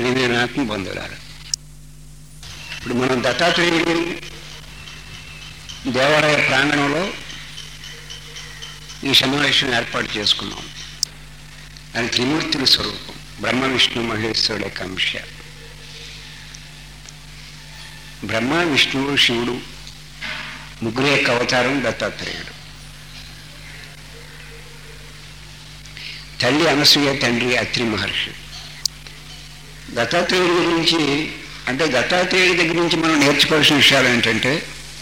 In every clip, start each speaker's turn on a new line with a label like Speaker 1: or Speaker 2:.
Speaker 1: ప్రియమైన ఆత్మ బంధువులారు ఇప్పుడు మనం దత్తాత్రేయుడు దేవాలయ ప్రాంగణంలో ఈ సమావేశం ఏర్పాటు చేసుకున్నాం అది త్రిమూర్తుల స్వరూపం బ్రహ్మ విష్ణు మహేశ్వరుడు యొక్క అంశ బ్రహ్మ విష్ణువు శివుడు ముగ్గురు యొక్క అవతారం దత్తాత్రేయుడు తల్లి అనసూయ తండ్రి అత్రి మహర్షి దత్తాత్రేయుడి గురించి అంటే దత్తాత్రేయుడి దగ్గర నుంచి మనం నేర్చుకోవాల్సిన విషయాలు ఏంటంటే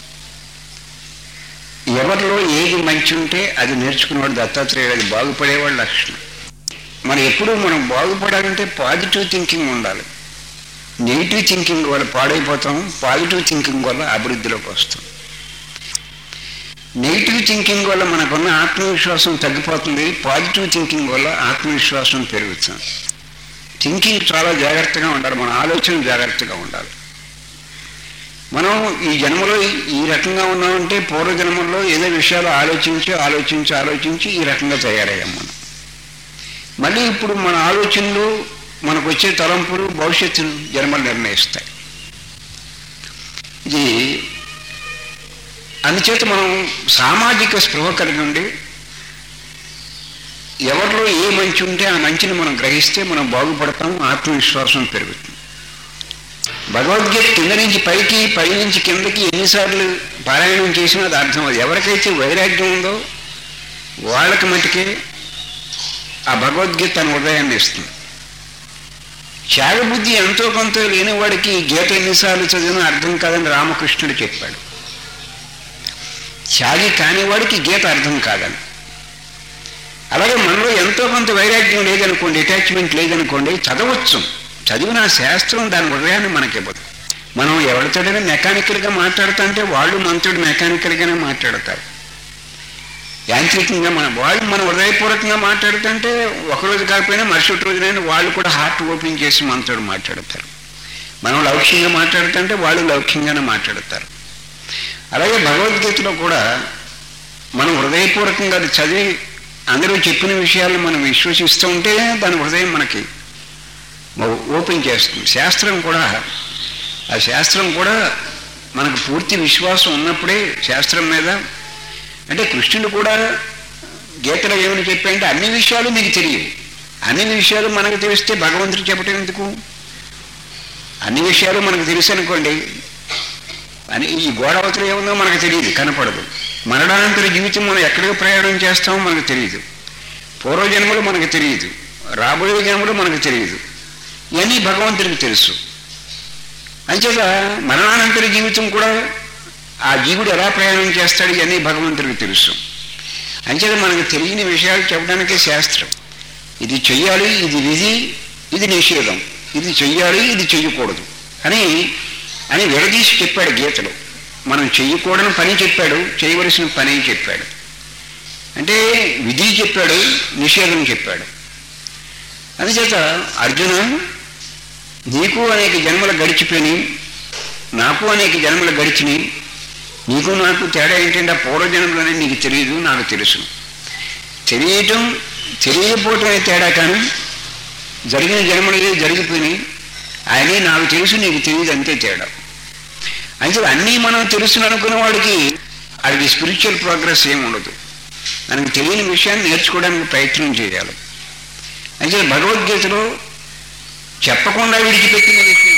Speaker 1: ఎవరిలో ఏది మంచి ఉంటే అది నేర్చుకునేవాడు దత్తాత్రేయుడు అది బాగుపడేవాడు లక్షణం మనం ఎప్పుడు మనం బాగుపడాలంటే పాజిటివ్ థింకింగ్ ఉండాలి నెగిటివ్ థింకింగ్ వల్ల పాడైపోతాం పాజిటివ్ థింకింగ్ వల్ల అభివృద్ధిలోకి వస్తాం నెగిటివ్ థింకింగ్ వల్ల మనకున్న ఆత్మవిశ్వాసం తగ్గిపోతుంది పాజిటివ్ థింకింగ్ వల్ల ఆత్మవిశ్వాసం పెరుగుతుంది థింకింగ్ చాలా జాగ్రత్తగా ఉండాలి మన ఆలోచన జాగ్రత్తగా ఉండాలి మనం ఈ జన్మలో ఈ రకంగా ఉన్నామంటే పూర్వ జన్మల్లో ఏదో విషయాలు ఆలోచించి ఆలోచించి ఆలోచించి ఈ రకంగా తయారయ్యాం మనం మళ్ళీ ఇప్పుడు మన ఆలోచనలు మనకు వచ్చే తలంపులు భవిష్యత్తును జన్మలు నిర్ణయిస్తాయి ఇది అందుచేత మనం సామాజిక స్పృహ కలిగి ఉండి ఎవరిలో ఏ మంచి ఉంటే ఆ మంచిని మనం గ్రహిస్తే మనం బాగుపడతాం ఆత్మవిశ్వాసం పెరుగుతుంది భగవద్గీత కింద నుంచి పైకి పై నుంచి కిందకి ఎన్నిసార్లు పారాయణం చేసినా అది అర్థం అది ఎవరికైతే వైరాగ్యం ఉందో వాళ్ళకి మటుకే ఆ భగవద్గీత తన హృదయాన్ని ఇస్తుంది త్యాగబుద్ధి ఎంతో కొంత లేని వాడికి గీత ఎన్నిసార్లు చదివినా అర్థం కాదని రామకృష్ణుడు చెప్పాడు త్యాగి కాని వాడికి గీత అర్థం కాదని అలాగే మనలో ఎంతో కొంత వైరాగ్యం లేదనుకోండి అటాచ్మెంట్ లేదనుకోండి చదవచ్చు చదివిన శాస్త్రం దాని హృదయాన్ని మనకివ్వదు మనం ఎవరితోడైనా మెకానికల్గా మాట్లాడుతుంటే వాళ్ళు మనతోటి మెకానికల్గానే మాట్లాడతారు యాంత్రికంగా మన వాళ్ళు మన హృదయపూర్వకంగా మాట్లాడుతుంటే ఒకరోజు కాకపోయినా మరుసటి రోజునైనా వాళ్ళు కూడా హార్ట్ ఓపెన్ చేసి మనతో మాట్లాడతారు మనం లౌక్యంగా మాట్లాడుతుంటే వాళ్ళు లౌక్యంగానే మాట్లాడతారు అలాగే భగవద్గీతలో కూడా మనం హృదయపూర్వకంగా అది చదివి అందరూ చెప్పిన విషయాలను మనం విశ్వసిస్తూ ఉంటే దాని హృదయం మనకి ఓపెన్ చేస్తుంది శాస్త్రం కూడా ఆ శాస్త్రం కూడా మనకు పూర్తి విశ్వాసం ఉన్నప్పుడే శాస్త్రం మీద అంటే కృష్ణుడు కూడా గీతలో ఏమని చెప్పాయంటే అన్ని విషయాలు మీకు తెలియవు అన్ని విషయాలు మనకు తెలిస్తే భగవంతుడు చెప్పటం ఎందుకు అన్ని విషయాలు మనకు తెలుసు అనుకోండి అని ఈ గోడవతలు ఏముందో మనకు తెలియదు కనపడదు మరణానంతర జీవితం మనం ఎక్కడికి ప్రయాణం చేస్తామో మనకు తెలియదు పూర్వజన్మలు మనకు తెలియదు రాబోయే జన్మలు మనకు తెలియదు ఇవన్నీ భగవంతుడికి తెలుసు అంచేత మరణానంతర జీవితం కూడా ఆ జీవుడు ఎలా ప్రయాణం చేస్తాడు ఇవన్నీ భగవంతుడికి తెలుసు అంచేత మనకు తెలియని విషయాలు చెప్పడానికే శాస్త్రం ఇది చెయ్యాలి ఇది విధి ఇది నిషేధం ఇది చెయ్యాలి ఇది చెయ్యకూడదు అని అని విడదీసి చెప్పాడు గీతలో మనం చెయ్యకూడని పని చెప్పాడు చేయవలసిన పని చెప్పాడు అంటే విధి చెప్పాడు నిషేధం చెప్పాడు అందుచేత అర్జున నీకు అనేక జన్మలు గడిచిపోయినాయి నాకు అనేక జన్మలు గడిచినాయి నీకు నాకు తేడా ఏంటంటే ఆ పూర్వజన్మలోనే నీకు తెలియదు నాకు తెలుసు తెలియటం తెలియకపోవటమే తేడా కానీ జరిగిన జన్మలు జరిగిపోయినాయి ఆయనే నాకు తెలుసు నీకు తెలియదు అంతే తేడా అయితే అన్నీ మనం తెలుసును అనుకున్న వాడికి అది స్పిరిచువల్ ప్రోగ్రెస్ ఏమి ఉండదు మనకు తెలియని విషయాన్ని నేర్చుకోవడానికి ప్రయత్నం చేయాలి అయితే భగవద్గీతలో చెప్పకుండా విడిచిపెట్టిన విషయం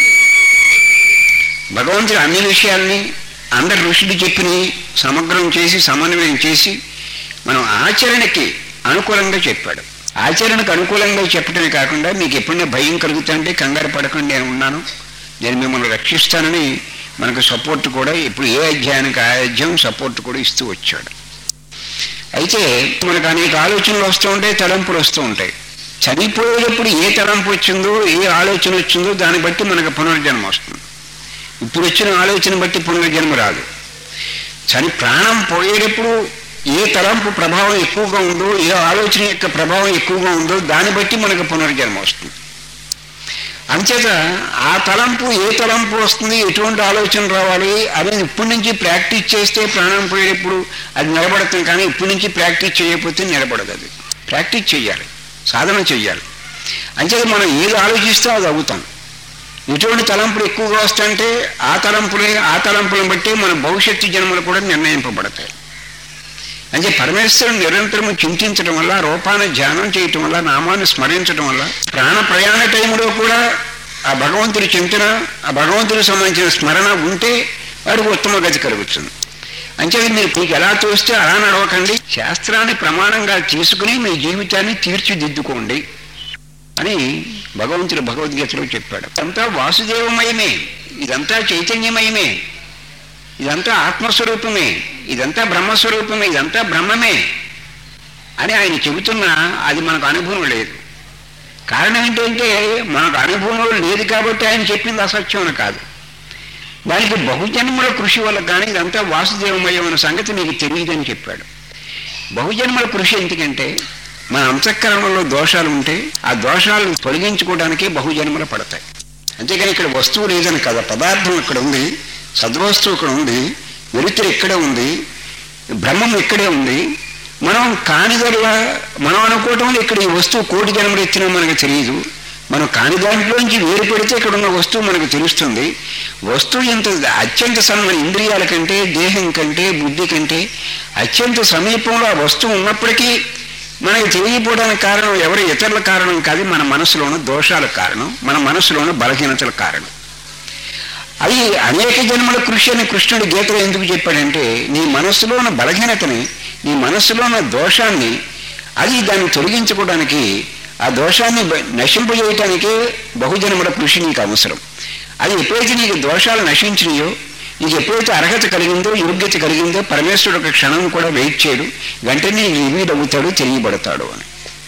Speaker 1: భగవంతుడు అన్ని విషయాల్ని అందరు ఋషులు చెప్పినవి సమగ్రం చేసి సమన్వయం చేసి మనం ఆచరణకి అనుకూలంగా చెప్పాడు ఆచరణకు అనుకూలంగా చెప్పడమే కాకుండా మీకు ఎప్పుడైనా భయం కలుగుతుంటే కంగారు పడకుండా నేను ఉన్నాను నేను మిమ్మల్ని రక్షిస్తానని మనకు సపోర్ట్ కూడా ఇప్పుడు ఏ అధ్యాయానికి ఆ అధ్యాయం సపోర్ట్ కూడా ఇస్తూ వచ్చాడు అయితే మనకు అనేక ఆలోచనలు వస్తూ ఉంటాయి తలంపులు వస్తూ ఉంటాయి చనిపోయేటప్పుడు ఏ తలంపు వచ్చిందో ఏ ఆలోచన వచ్చిందో దాన్ని బట్టి మనకు పునర్జన్మ వస్తుంది ఇప్పుడు వచ్చిన ఆలోచన బట్టి పునర్జన్మ రాదు చని ప్రాణం పోయేటప్పుడు ఏ తలంపు ప్రభావం ఎక్కువగా ఉందో ఏ ఆలోచన యొక్క ప్రభావం ఎక్కువగా ఉందో దాన్ని బట్టి మనకు పునర్జన్మ వస్తుంది అంచేత ఆ తలంపు ఏ తలంపు వస్తుంది ఎటువంటి ఆలోచన రావాలి అనేది ఇప్పటి నుంచి ప్రాక్టీస్ చేస్తే ప్రాణం పోయేటప్పుడు అది నిలబడుతుంది కానీ ఇప్పటి నుంచి ప్రాక్టీస్ చేయకపోతే నిలబడదు అది ప్రాక్టీస్ చేయాలి సాధన చెయ్యాలి అంచేత మనం ఏది ఆలోచిస్తే అది అవుతాం ఇటువంటి తలంపులు ఎక్కువగా వస్తుంటే ఆ తలంపులే ఆ తలంపులను బట్టి మన భవిష్యత్తు జన్మలు కూడా నిర్ణయింపబడతాయి అంటే పరమేశ్వరుని నిరంతరం చింతించడం వల్ల రూపాన్ని ధ్యానం చేయటం వల్ల నామాన్ని స్మరించడం వల్ల ప్రాణ ప్రయాణ టైంలో కూడా ఆ భగవంతుడి చింతన ఆ భగవంతుడికి సంబంధించిన స్మరణ ఉంటే వాడికి ఉత్తమ గతి కలుగుతుంది అంటే మీరు మీకు ఎలా తోస్తే అలా నడవకండి శాస్త్రాన్ని ప్రమాణంగా తీసుకుని మీ జీవితాన్ని తీర్చిదిద్దుకోండి అని భగవంతుడు భగవద్గీతలో చెప్పాడు ఇదంతా వాసుదేవమయమే ఇదంతా చైతన్యమయమే ఇదంతా ఆత్మస్వరూపమే ఇదంతా బ్రహ్మస్వరూపమే ఇదంతా బ్రహ్మమే అని ఆయన చెబుతున్నా అది మనకు అనుభవం లేదు కారణం ఏంటంటే మనకు అనుభవం లేదు కాబట్టి ఆయన చెప్పింది అసత్యం అని కాదు దానికి బహుజన్మల కృషి వల్ల కానీ ఇదంతా వాసుదేవమయం అనే సంగతి నీకు తెలియదని చెప్పాడు బహుజన్మల కృషి ఎందుకంటే మన అంతఃకరణలో దోషాలు ఉంటే ఆ దోషాలను తొలగించుకోవడానికి బహుజన్మలు పడతాయి అంతేగాని ఇక్కడ వస్తువు లేదని కదా పదార్థం ఇక్కడ ఉంది సద్వస్తువు ఇక్కడ ఉంది వెలుతురు ఇక్కడే ఉంది బ్రహ్మం ఇక్కడే ఉంది మనం కానిదలుగా మనం అనుకోవటం వల్ల ఇక్కడ ఈ వస్తువు కోటి జన్మలు ఎత్తినా మనకు తెలియదు మనం కాని దాంట్లోంచి వేరు పెడితే ఇక్కడ ఉన్న వస్తువు మనకు తెలుస్తుంది వస్తువు ఎంత అత్యంత సమ ఇంద్రియాల కంటే దేహం కంటే బుద్ధి కంటే అత్యంత సమీపంలో ఆ వస్తువు ఉన్నప్పటికీ మనకి తెలియకపోవడానికి కారణం ఎవరి ఇతరుల కారణం కాదు మన మనసులోని దోషాల కారణం మన మనసులోని బలహీనతల కారణం అది అనేక జన్మల కృషి అని కృష్ణుడు గీతలో ఎందుకు చెప్పాడంటే నీ మనస్సులోని బలహీనతని నీ మనస్సులోని దోషాన్ని అది దాన్ని తొలగించుకోవడానికి ఆ దోషాన్ని బ- నశింపజేయటానికి బహుజన్మల కృషి నీకు అవసరం అది ఎప్పుడైతే నీకు దోషాలు నశించినాయో నీకు ఎప్పుడైతే అర్హత కలిగిందో యోగ్యత కలిగిందో పరమేశ్వరుడు ఒక క్షణం కూడా వెయిట్ చేయడు వెంటనే రివీల్ అవుతాడు తెలియబడతాడు అని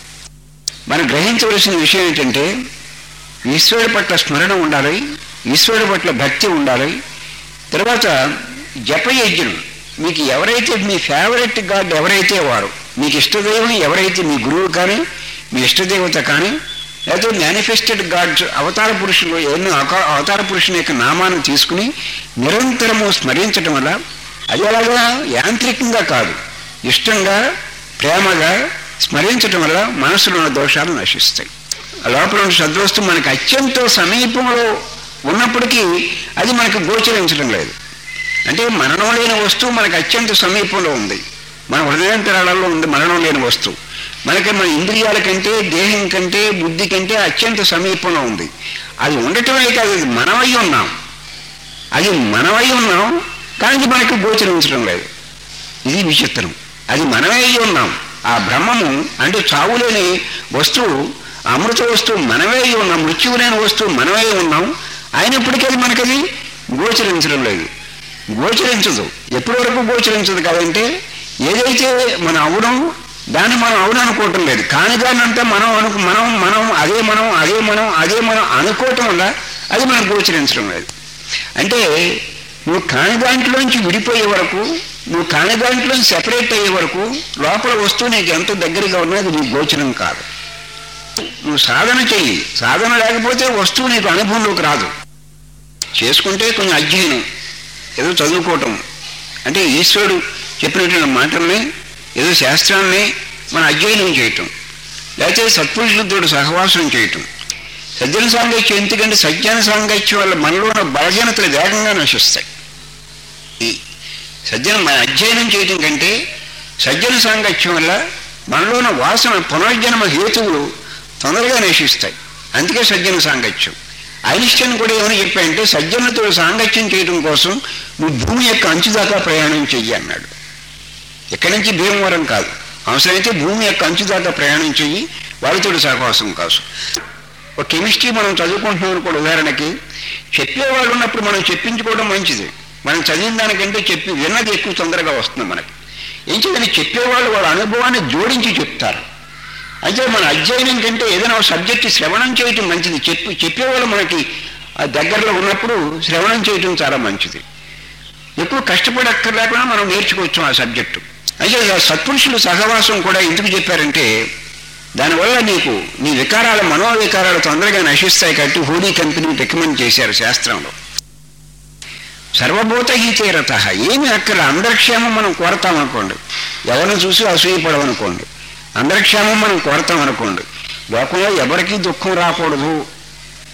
Speaker 1: మనం గ్రహించవలసిన విషయం ఏంటంటే ఈశ్వరుడి పట్ల స్మరణ ఉండాలి ఈశ్వరుడి పట్ల భక్తి ఉండాలి తర్వాత జపయజ్ఞం మీకు ఎవరైతే మీ ఫేవరెట్ గాడ్ ఎవరైతే వారు మీకు ఇష్టదైవం ఎవరైతే మీ గురువు కానీ మీ ఇష్టదేవత కానీ లేకపోతే మేనిఫెస్టెడ్ గాడ్స్ అవతార పురుషులు ఎన్నో అక- అవతార పురుషుని యొక్క నామాన్ని తీసుకుని నిరంతరము స్మరించడం వల్ల అది అలాగా యాంత్రికంగా కాదు ఇష్టంగా ప్రేమగా స్మరించడం వల్ల మనసులో ఉన్న దోషాలు నశిస్తాయి ఆ లోపల ఉన్న సద్వస్తు మనకి అత్యంత సమీపంలో ఉన్నప్పటికీ అది మనకు గోచరించడం లేదు అంటే మరణం లేని వస్తువు మనకు అత్యంత సమీపంలో ఉంది మన హృదయంతరాలలో ఉంది మరణం లేని వస్తువు మనకి మన ఇంద్రియాల కంటే దేహం కంటే బుద్ధి కంటే అత్యంత సమీపంలో ఉంది అది ఉండటమే కాదు అది మనమై ఉన్నాం అది మనమై ఉన్నాం కానీ ఇది మనకు గోచరించడం లేదు ఇది విచిత్రం అది మనమే అయి ఉన్నాం ఆ బ్రహ్మము అంటే చావులేని వస్తువు అమృత వస్తువు మనమే అయి ఉన్నాం మృత్యువు లేని వస్తువు మనమే అయి ఉన్నాం అయినప్పటికీ అది మనకది గోచరించడం లేదు గోచరించదు ఎప్పటి వరకు గోచరించదు కాదంటే ఏదైతే మనం అవునం దాన్ని మనం అవును అనుకోవటం లేదు కాని దాన్ని అంతా మనం అనుకు మనం మనం అదే మనం అదే మనం అదే మనం అనుకోవటం వల్ల అది మనకు గోచరించడం లేదు అంటే నువ్వు కాని దాంట్లోంచి విడిపోయే వరకు నువ్వు కాని దాంట్లో సెపరేట్ అయ్యే వరకు లోపల వస్తువు నీకు ఎంత దగ్గరగా ఉన్నా అది నీకు గోచరం కాదు నువ్వు సాధన చెయ్యి సాధన లేకపోతే వస్తువు నీకు అనుభవంలోకి రాదు చేసుకుంటే కొంచెం అధ్యయనం ఏదో చదువుకోవటం అంటే ఈశ్వరుడు చెప్పినటువంటి మాటల్ని ఏదో శాస్త్రాన్ని మన అధ్యయనం చేయటం లేకపోతే సత్పురుషులతో సహవాసం చేయటం సజ్జన సాంగత్యం ఎందుకంటే సజ్జన సాంగత్యం వల్ల మనలో ఉన్న బలహీనతలు వేగంగా నశిస్తాయి ఈ సజ్జన మన అధ్యయనం చేయటం కంటే సజ్జన సాంగత్యం వల్ల మనలో ఉన్న వాసన పునర్జన్మ హేతువులు తొందరగా నశిస్తాయి అందుకే సజ్జన సాంగత్యం ఐనిస్టైన్ కూడా ఏమని చెప్పాయంటే సజ్జనులతో సాంగత్యం చేయడం కోసం నువ్వు భూమి యొక్క అంచు దాకా ప్రయాణం చెయ్యి అన్నాడు ఇక్కడి నుంచి భీమవరం కాదు అవసరమైతే భూమి యొక్క అంచు దాకా ప్రయాణం చెయ్యి వాళ్ళతో సహవాసం కోసం ఒక కెమిస్ట్రీ మనం చదువుకుంటున్నాం అనుకోండి ఉదాహరణకి చెప్పేవాళ్ళు ఉన్నప్పుడు మనం చెప్పించుకోవడం మంచిది మనం చదివిన దానికంటే చెప్పి విన్నది ఎక్కువ తొందరగా వస్తుంది మనకి ఏం చేయాలని చెప్పేవాళ్ళు వాళ్ళ అనుభవాన్ని జోడించి చెప్తారు అయితే మన అధ్యయనం కంటే ఏదైనా ఒక సబ్జెక్ట్ శ్రవణం చేయటం మంచిది చెప్పి చెప్పేవాళ్ళు మనకి ఆ దగ్గరలో ఉన్నప్పుడు శ్రవణం చేయటం చాలా మంచిది ఎక్కువ కష్టపడక్కర్లేకుండా మనం నేర్చుకోవచ్చు ఆ సబ్జెక్టు అయితే ఆ సత్పురుషులు సహవాసం కూడా ఎందుకు చెప్పారంటే దానివల్ల నీకు నీ వికారాల మనోవికారాలు తొందరగా నశిస్తాయి కాబట్టి హోలీ కంపెనీ రికమెండ్ చేశారు శాస్త్రంలో సర్వభూత హీతేరత ఏమి అక్కడ అందరి క్షేమం మనం కోరతాం అనుకోండి ఎవరిని చూసి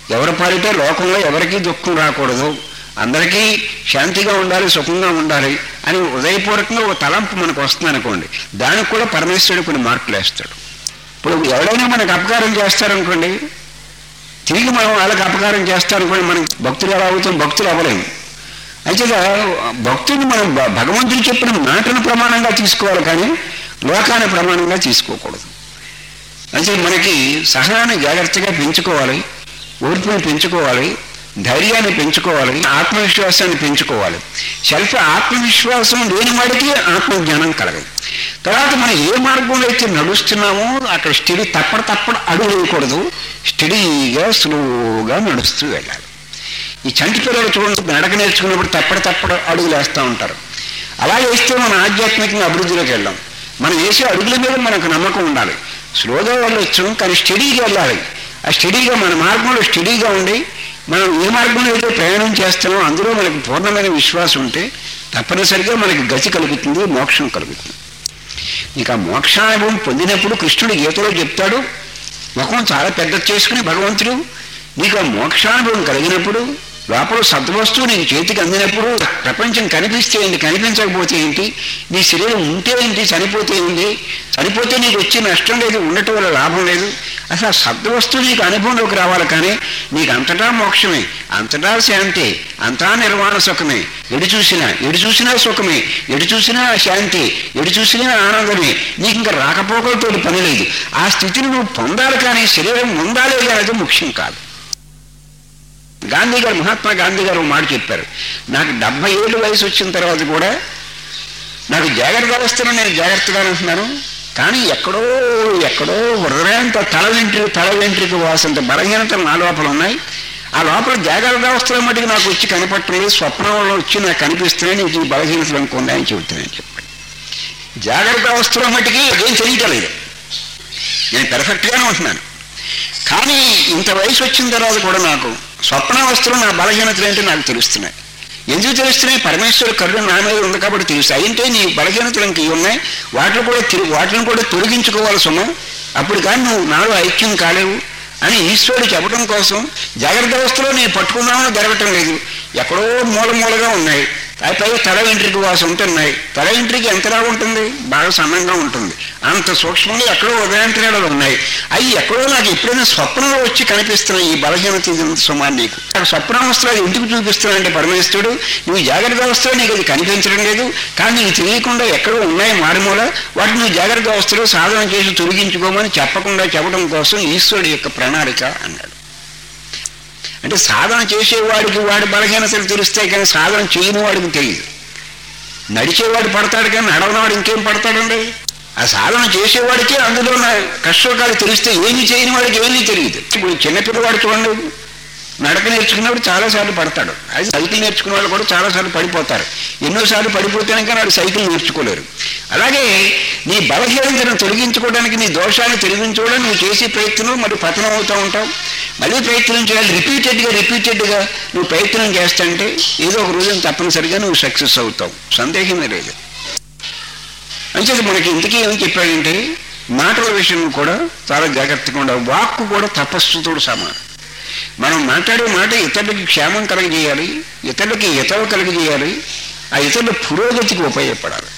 Speaker 1: ఎవరి పాలిటే లోకంలో ఎవరికీ దుఃఖం రాకూడదు అందరికీ శాంతిగా ఉండాలి సుఖంగా ఉండాలి అని హృదయపూర్వకంగా ఒక తలంపు మనకు వస్తుంది అనుకోండి దానికి కూడా పరమేశ్వరుడు కొన్ని మార్కులు వేస్తాడు ఇప్పుడు ఎవరైనా మనకు అపకారం చేస్తారనుకోండి తిరిగి మనం వాళ్ళకి అపకారం చేస్తారనుకోండి మనం భక్తులు ఎలా అవుతాం భక్తులు అవ్వలేము అయితే భక్తుని మనం భ- భగవంతుడు చెప్పిన మాటను ప్రమాణంగా తీసుకోవాలి కానీ లోకాన్ని ప్రమాణంగా తీసుకోకూడదు అంటే మనకి సహనాన్ని జాగ్రత్తగా పెంచుకోవాలి ఓర్పుని పెంచుకోవాలి ధైర్యాన్ని పెంచుకోవాలి ఆత్మవిశ్వాసాన్ని పెంచుకోవాలి సెల్ఫ్ ఆత్మవిశ్వాసం లేని వాడికి ఆత్మజ్ఞానం కలగదు తర్వాత మనం ఏ మార్గంలో అయితే నడుస్తున్నామో అక్కడ స్టడీ తప్పడు తప్పడు అడుగు వేయకూడదు స్టడీగా స్లోగా నడుస్తూ వెళ్ళాలి ఈ చంటి పిల్లలు చూడండి నడక నేర్చుకున్నప్పుడు తప్పడు తప్పడు అడుగులు వేస్తూ ఉంటారు అలా వేస్తే మనం ఆధ్యాత్మికంగా అభివృద్ధిలోకి వెళ్ళాం మనం వేసే అడుగుల మీద మనకు నమ్మకం ఉండాలి స్లోగా వెళ్ళొచ్చు కానీ స్టడీగా వెళ్ళాలి ఆ స్టడీగా మన మార్గంలో స్టడీగా ఉండి మనం ఏ మార్గంలో అయితే ప్రయాణం చేస్తామో అందులో మనకు పూర్ణమైన విశ్వాసం ఉంటే తప్పనిసరిగా మనకి గతి కలుగుతుంది మోక్షం కలుగుతుంది ఇక మోక్షానుభవం పొందినప్పుడు కృష్ణుడు గీతలో చెప్తాడు ముఖం చాలా పెద్ద చేసుకుని భగవంతుడు నీకు ఆ మోక్షానుభవం కలిగినప్పుడు లోపల సద్వస్తువు నీకు చేతికి అందినప్పుడు ప్రపంచం కనిపిస్తే ఏంటి కనిపించకపోతే ఏంటి నీ శరీరం ఉంటే ఏంటి చనిపోతే ఏంటి చనిపోతే నీకు వచ్చే నష్టం లేదు ఉండటం వల్ల లాభం లేదు అసలు ఆ సద్వస్తువు నీకు అనుభవంలోకి రావాలి కానీ నీకు అంతటా మోక్షమే అంతటా శాంతి అంతా నిర్వాణ సుఖమే ఎడు చూసినా ఎడు చూసినా సుఖమే ఎడు చూసినా శాంతి ఎడు చూసినా ఆనందమే నీకు ఇంకా రాకపోకలతో పని లేదు ఆ స్థితిని నువ్వు పొందాలి కానీ శరీరం ఉండాలి అనేది ముఖ్యం కాదు గాంధీ గారు మహాత్మా గాంధీ గారు ఒక మాట చెప్పారు నాకు డెబ్బై ఏళ్ళు వయసు వచ్చిన తర్వాత కూడా నాకు జాగ్రత్త అవస్థలో నేను జాగ్రత్తగా ఉంటున్నాను కానీ ఎక్కడో ఎక్కడో హృదయంత తల వెంట్రుక తల వెంట్రుక వాసంత బలహీనతలు నా లోపల ఉన్నాయి ఆ లోపల జాగ్రత్త అవస్థలో మటుకు నాకు వచ్చి కనపట్టలేదు స్వప్నంలో వచ్చి నాకు కనిపిస్తున్నాయి నీకు ఈ బలహీనతలు అనుకోండి అని చెబుతున్నాను చెప్పాడు జాగ్రత్త అవస్థలో మటుకి ఏం తెలియటలేదు నేను పెర్ఫెక్ట్గానే ఉంటున్నాను కానీ ఇంత వయసు వచ్చిన తర్వాత కూడా నాకు స్వప్నావస్థలో నా బలహీనతలు ఏంటో నాకు తెలుస్తున్నాయి ఎందుకు తెలుస్తున్నాయి పరమేశ్వర కరుణ నా మీద ఉంది కాబట్టి తెలుస్తాయి అంటే నీ బలహీనతలు ఇంక ఇవి ఉన్నాయి వాటిని కూడా తిరిగి వాటిని కూడా తొలగించుకోవాలి సుమ అప్పుడు కానీ నువ్వు నాలో ఐక్యం కాలేవు అని ఈశ్వరుడు చెప్పడం కోసం జాగ్రత్త అవస్థలో నేను పట్టుకుందామని జరగటం లేదు ఎక్కడో మూల మూలగా ఉన్నాయి అవి పైగా తల వెంట్రుక వాసన ఉంటున్నాయి తల వెంట్రుక ఎంతలా ఉంటుంది బాగా సన్నంగా ఉంటుంది అంత సూక్ష్మంగా ఎక్కడో ఉదయాంతరాలు ఉన్నాయి అవి ఎక్కడో నాకు ఎప్పుడైనా స్వప్నంలో వచ్చి కనిపిస్తున్నాయి ఈ బలహీనత ఇది ఉంది సుమా నీకు అక్కడ స్వప్నావస్థలో అది ఎందుకు చూపిస్తున్నాడంటే పరమేశ్వరుడు నువ్వు జాగ్రత్త అవస్థలో నీకు అది కనిపించడం లేదు కానీ నీకు తెలియకుండా ఎక్కడో ఉన్నాయి మారుమూల వాటిని నువ్వు జాగ్రత్త అవస్థలో సాధన చేసి తొలగించుకోమని చెప్పకుండా చెప్పడం కోసం ఈశ్వరుడు యొక్క ప్రణాళిక అన్నాడు అంటే సాధన చేసేవాడికి వాడి బలహీనతలు తెలుస్తాయి కానీ సాధన చేయని వాడికి తెలియదు నడిచేవాడు పడతాడు కానీ నడవనవాడు ఇంకేం పడతాడండి ఆ సాధన చేసేవాడికి అందులో ఉన్న కష్టకాలు తెలిస్తే ఏమి చేయని వాడికి ఏమీ తెలియదు ఇప్పుడు చిన్నపిల్లవాడు చూడండి నడక నేర్చుకున్నప్పుడు చాలాసార్లు పడతాడు అది సైకిల్ నేర్చుకున్న వాళ్ళు కూడా చాలాసార్లు పడిపోతారు ఎన్నోసార్లు పడిపోతేనే కానీ వాడు సైకిల్ నేర్చుకోలేరు అలాగే నీ బలహీనతను తొలగించుకోవడానికి నీ దోషాన్ని తొలగించుకోవడం నువ్వు చేసే ప్రయత్నం మరి పతనం అవుతూ ఉంటావు మళ్ళీ ప్రయత్నం చేయాలి రిపీటెడ్గా రిపీటెడ్గా నువ్వు ప్రయత్నం చేస్తుంటే ఏదో ఒక రోజున తప్పనిసరిగా నువ్వు సక్సెస్ అవుతావు సందేహమే లేదు అంచేది మనకి ఇంతకీ ఏం చెప్పాడంటే మాటల విషయం కూడా చాలా జాగ్రత్తగా ఉండాలి వాక్కు కూడా తపస్సుతో సమానం మనం మాట్లాడే మాట ఇతరులకి క్షేమం కలగజేయాలి ఇతరులకి హితవ కలగజేయాలి ఆ ఇతరుల పురోగతికి ఉపయోగపడాలి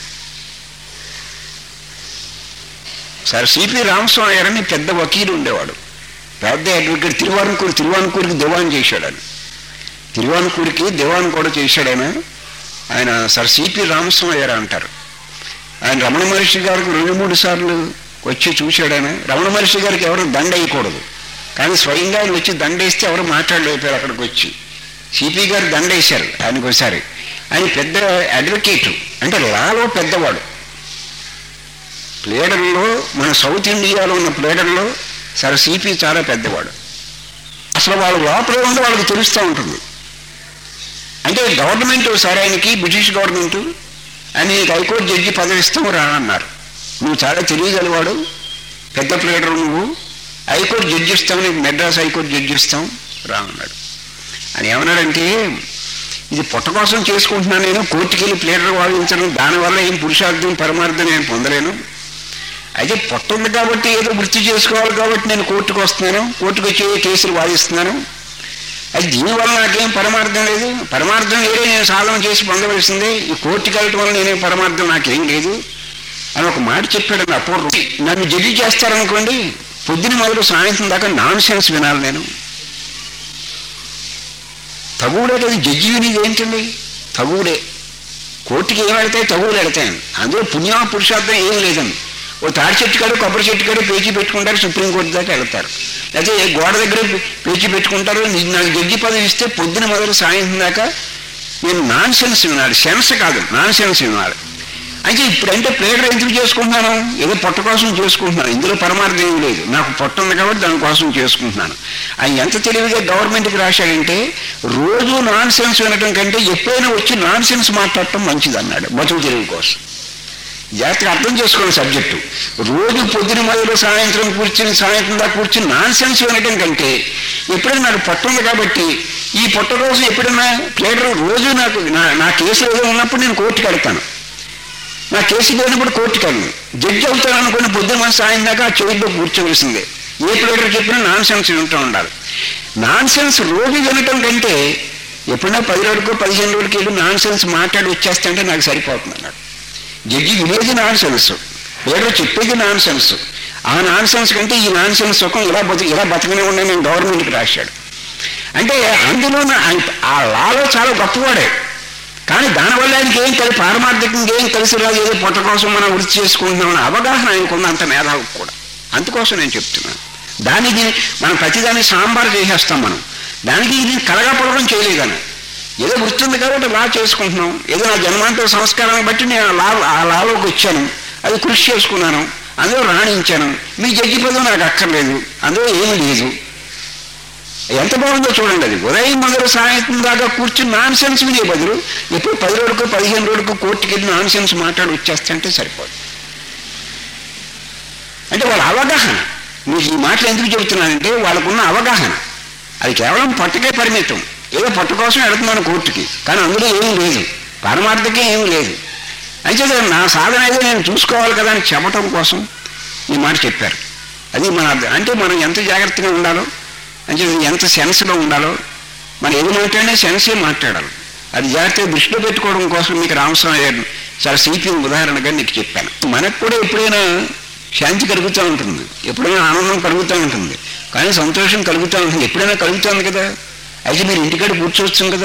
Speaker 1: సార్ సిపి రామస్వామి గారని పెద్ద వకీలు ఉండేవాడు పెద్ద అడ్వకేట్ తిరువానుకూరు తిరువానుకూరికి దివాన్ చేశాడు ఆయన తిరువానుకూరికి దివాన్ కూడా చేశాడు ఆయన ఆయన సార్ సిపి రామస్వామి గారు అంటారు ఆయన రమణ మహర్షి గారికి రెండు మూడు సార్లు వచ్చి చూశాడు ఆయన రమణ మహర్షి గారికి ఎవరు దండ వేయకూడదు కానీ స్వయంగా ఆయన వచ్చి దండేస్తే ఎవరు మాట్లాడలేకపోయారు అక్కడికి వచ్చి సిపి గారు దండేశారు ఆయనకు ఒకసారి ఆయన పెద్ద అడ్వకేట్ అంటే లాలో పెద్దవాడు ప్లేడర్లో మన సౌత్ ఇండియాలో ఉన్న ప్లేడర్లో సరే సిపి చాలా పెద్దవాడు అసలు వాళ్ళు లోపల ఉండి వాళ్ళకి తెలుస్తూ ఉంటుంది అంటే గవర్నమెంట్ ఒకసారి ఆయనకి బ్రిటిష్ గవర్నమెంట్ అని హైకోర్టు జడ్జి పదవి ఇస్తాం రా అన్నారు నువ్వు చాలా తెలియగలవాడు పెద్ద ప్లేడర్ నువ్వు హైకోర్టు జడ్జి ఇస్తాం నీకు మెడ్రాస్ హైకోర్టు జడ్జి ఇస్తాం రా అన్నాడు అని ఏమన్నాడంటే ఇది పుట్ట కోసం చేసుకుంటున్నాను నేను కోర్టుకి వెళ్ళి ప్లేడర్ వాదించడం దానివల్ల ఏం పురుషార్థం పరమార్థం నేను పొందలేను అయితే పొట్ట ఉంది కాబట్టి ఏదో వృత్తి చేసుకోవాలి కాబట్టి నేను కోర్టుకు వస్తున్నాను కోర్టుకు వచ్చి కేసులు వాదిస్తున్నాను అది దీనివల్ల నాకేం పరమార్థం లేదు పరమార్థం వేరే నేను సాధన చేసి పొందవలసిందే ఈ కోర్టుకి వెళ్ళటం వల్ల నేనే పరమార్థం నాకేం లేదు అని ఒక మాట చెప్పాడు నా అపూర్వం నన్ను జడ్జి చేస్తారనుకోండి పొద్దున మొదలు సాయంత్రం దాకా నాన్ సెన్స్ వినాలి నేను తగువుడే కదా జడ్జి వినేది ఏంటండి తగువుడే కోర్టుకి ఏం వెళ్తాయి తగువులు వెళ్తాయి అందులో పుణ్యమా పురుషార్థం ఏం లేదండి ఓ తాడి చెట్టు కాడు కొబ్బరి చెట్టు కాడు పేచీ పెట్టుకుంటారు సుప్రీంకోర్టు దాకా వెళ్తారు లేకపోతే ఏ గోడ దగ్గర పేచీ పెట్టుకుంటారు నీ- నాకు జడ్జి పదవి ఇస్తే పొద్దున మొదలు సాయంత్రం దాకా నేను నాన్ సెన్స్ వినాలి సెన్స్ కాదు నాన్ సెన్స్ వినాలి అయితే ఇప్పుడంటే ప్లేటర్ ఎందుకు చేసుకుంటున్నాను ఏదో పొట్ట కోసం చేసుకుంటున్నాను ఇందులో పరమార్థం ఏమీ లేదు నాకు పొట్ట ఉంది కాబట్టి దానికోసం చేసుకుంటున్నాను ఆయన ఎంత తెలివిగా గవర్నమెంట్కి రాశాడంటే రోజు నాన్ సెన్స్ వినటం కంటే ఎప్పుడైనా వచ్చి నాన్ సెన్స్ మాట్లాడటం మంచిది అన్నాడు బతుకు తెలివి కోసం జాగ్రత్తగా అర్థం చేసుకోండి సబ్జెక్టు రోజు పొద్దున మొదలు సాయంత్రం కూర్చుని సాయంత్రం దాకా కూర్చుని నాన్ సెన్స్ వినటం కంటే ఎప్పుడైనా నాకు పొట్ట ఉంది కాబట్టి ఈ పొట్ట కోసం ఎప్పుడైనా ప్లేటర్ రోజు నాకు నా నా కేసులు ఏదో ఉన్నప్పుడు నేను కోర్టుకి వెళ్తాను నా కేసు లేనప్పుడు కోర్టుకి వెళ్ళను జడ్జి అవుతాను అనుకున్న పొద్దున మన సాయం దాకా ఆ చెవిలో కూర్చోవలసిందే ఏ ప్లేటర్ చెప్పినా నాన్ సెన్స్ వింటూ ఉండాలి నాన్ సెన్స్ రోజు వినటం కంటే ఎప్పుడైనా పది రోజులకు పదిహేను రోజులకి వెళ్ళి నాన్ సెన్స్ మాట్లాడి వచ్చేస్తుంటే నాకు సరిపోతుంది అన్నాడు జడ్జి వినేది నాన్ సెన్స్ ప్లేటర్ చెప్పేది నాన్ సెన్స్ ఆ నాన్ సెన్స్ కంటే ఈ నాన్ సెన్స్ సుఖం ఇలా బతు ఇలా బతకనే ఉండే నేను గవర్నమెంట్కి రాశాడు అంటే అందులో ఆయన- ఆ లాలో చాలా గొప్పవాడే కానీ దానివల్ల ఆయనకి ఏం కలిసి పారమార్థికంగా ఏం కలిసి రాదు ఏదో పొట్ట కోసం మనం వృత్తి చేసుకుంటున్నాం అనే అవగాహన ఆయనకున్న అంత మేధావు కూడా అందుకోసం నేను చెప్తున్నాను దానికి మనం ప్రతిదాన్ని సాంబార్ చేసేస్తాం మనం దానికి ఇది కలగపడడం చేయలేదని ఏదో వృత్తి ఉంది కాబట్టి లా చేసుకుంటున్నాం ఏదో నా జన్మాంతర సంస్కారాన్ని బట్టి నేను ఆ లా ఆ లాలోకి వచ్చాను అది కృషి చేసుకున్నాను అందులో రాణించాను మీ జడ్జి పదవి నాకు అక్కర్లేదు అందులో ఏమీ లేదు ఎంత బాగుందో చూడండి అది ఉదయం మొదలు సాయంత్రం దాకా కూర్చుని నాన్ సెన్స్ వినే బదులు ఎప్పుడు పది రోజులకు పదిహేను రోజులకు కోర్టుకి వెళ్ళి నాన్ సెన్స్ మాట్లాడి వచ్చేస్తే సరిపోదు అంటే వాళ్ళ అవగాహన మీకు ఈ మాటలు ఎందుకు చెబుతున్నానంటే వాళ్ళకున్న అవగాహన అది కేవలం పట్టుకే పరిమితం ఏదో పట్టు కోసం వెళుతున్నాను కోర్టుకి కానీ అందులో ఏమీ లేదు పరమార్థకే ఏమీ లేదు అయితే నా సాధన ఏదో నేను చూసుకోవాలి కదా అని చెప్పటం కోసం ఈ మాట చెప్పారు అది మన అర్థం. అంటే మనం ఎంత జాగ్రత్తగా ఉండాలో అంటే ఎంత సెన్స్లో ఉండాలో మనం ఏది మాట్లాడినా సెన్సే మాట్లాడాలి అది జాగ్రత్తగా దృష్టిలో పెట్టుకోవడం కోసం మీకు రామస్వామి గారు చాలా సిపిఎం ఉదాహరణగా నీకు చెప్పాను మనకు కూడా ఎప్పుడైనా శాంతి కలుగుతూ ఉంటుంది ఎప్పుడైనా ఆనందం కలుగుతూ ఉంటుంది కానీ సంతోషం కలుగుతూ ఉంటుంది ఎప్పుడైనా కలుగుతుంది కదా అయితే మీరు ఇంటికాడ కూర్చోవచ్చు కదా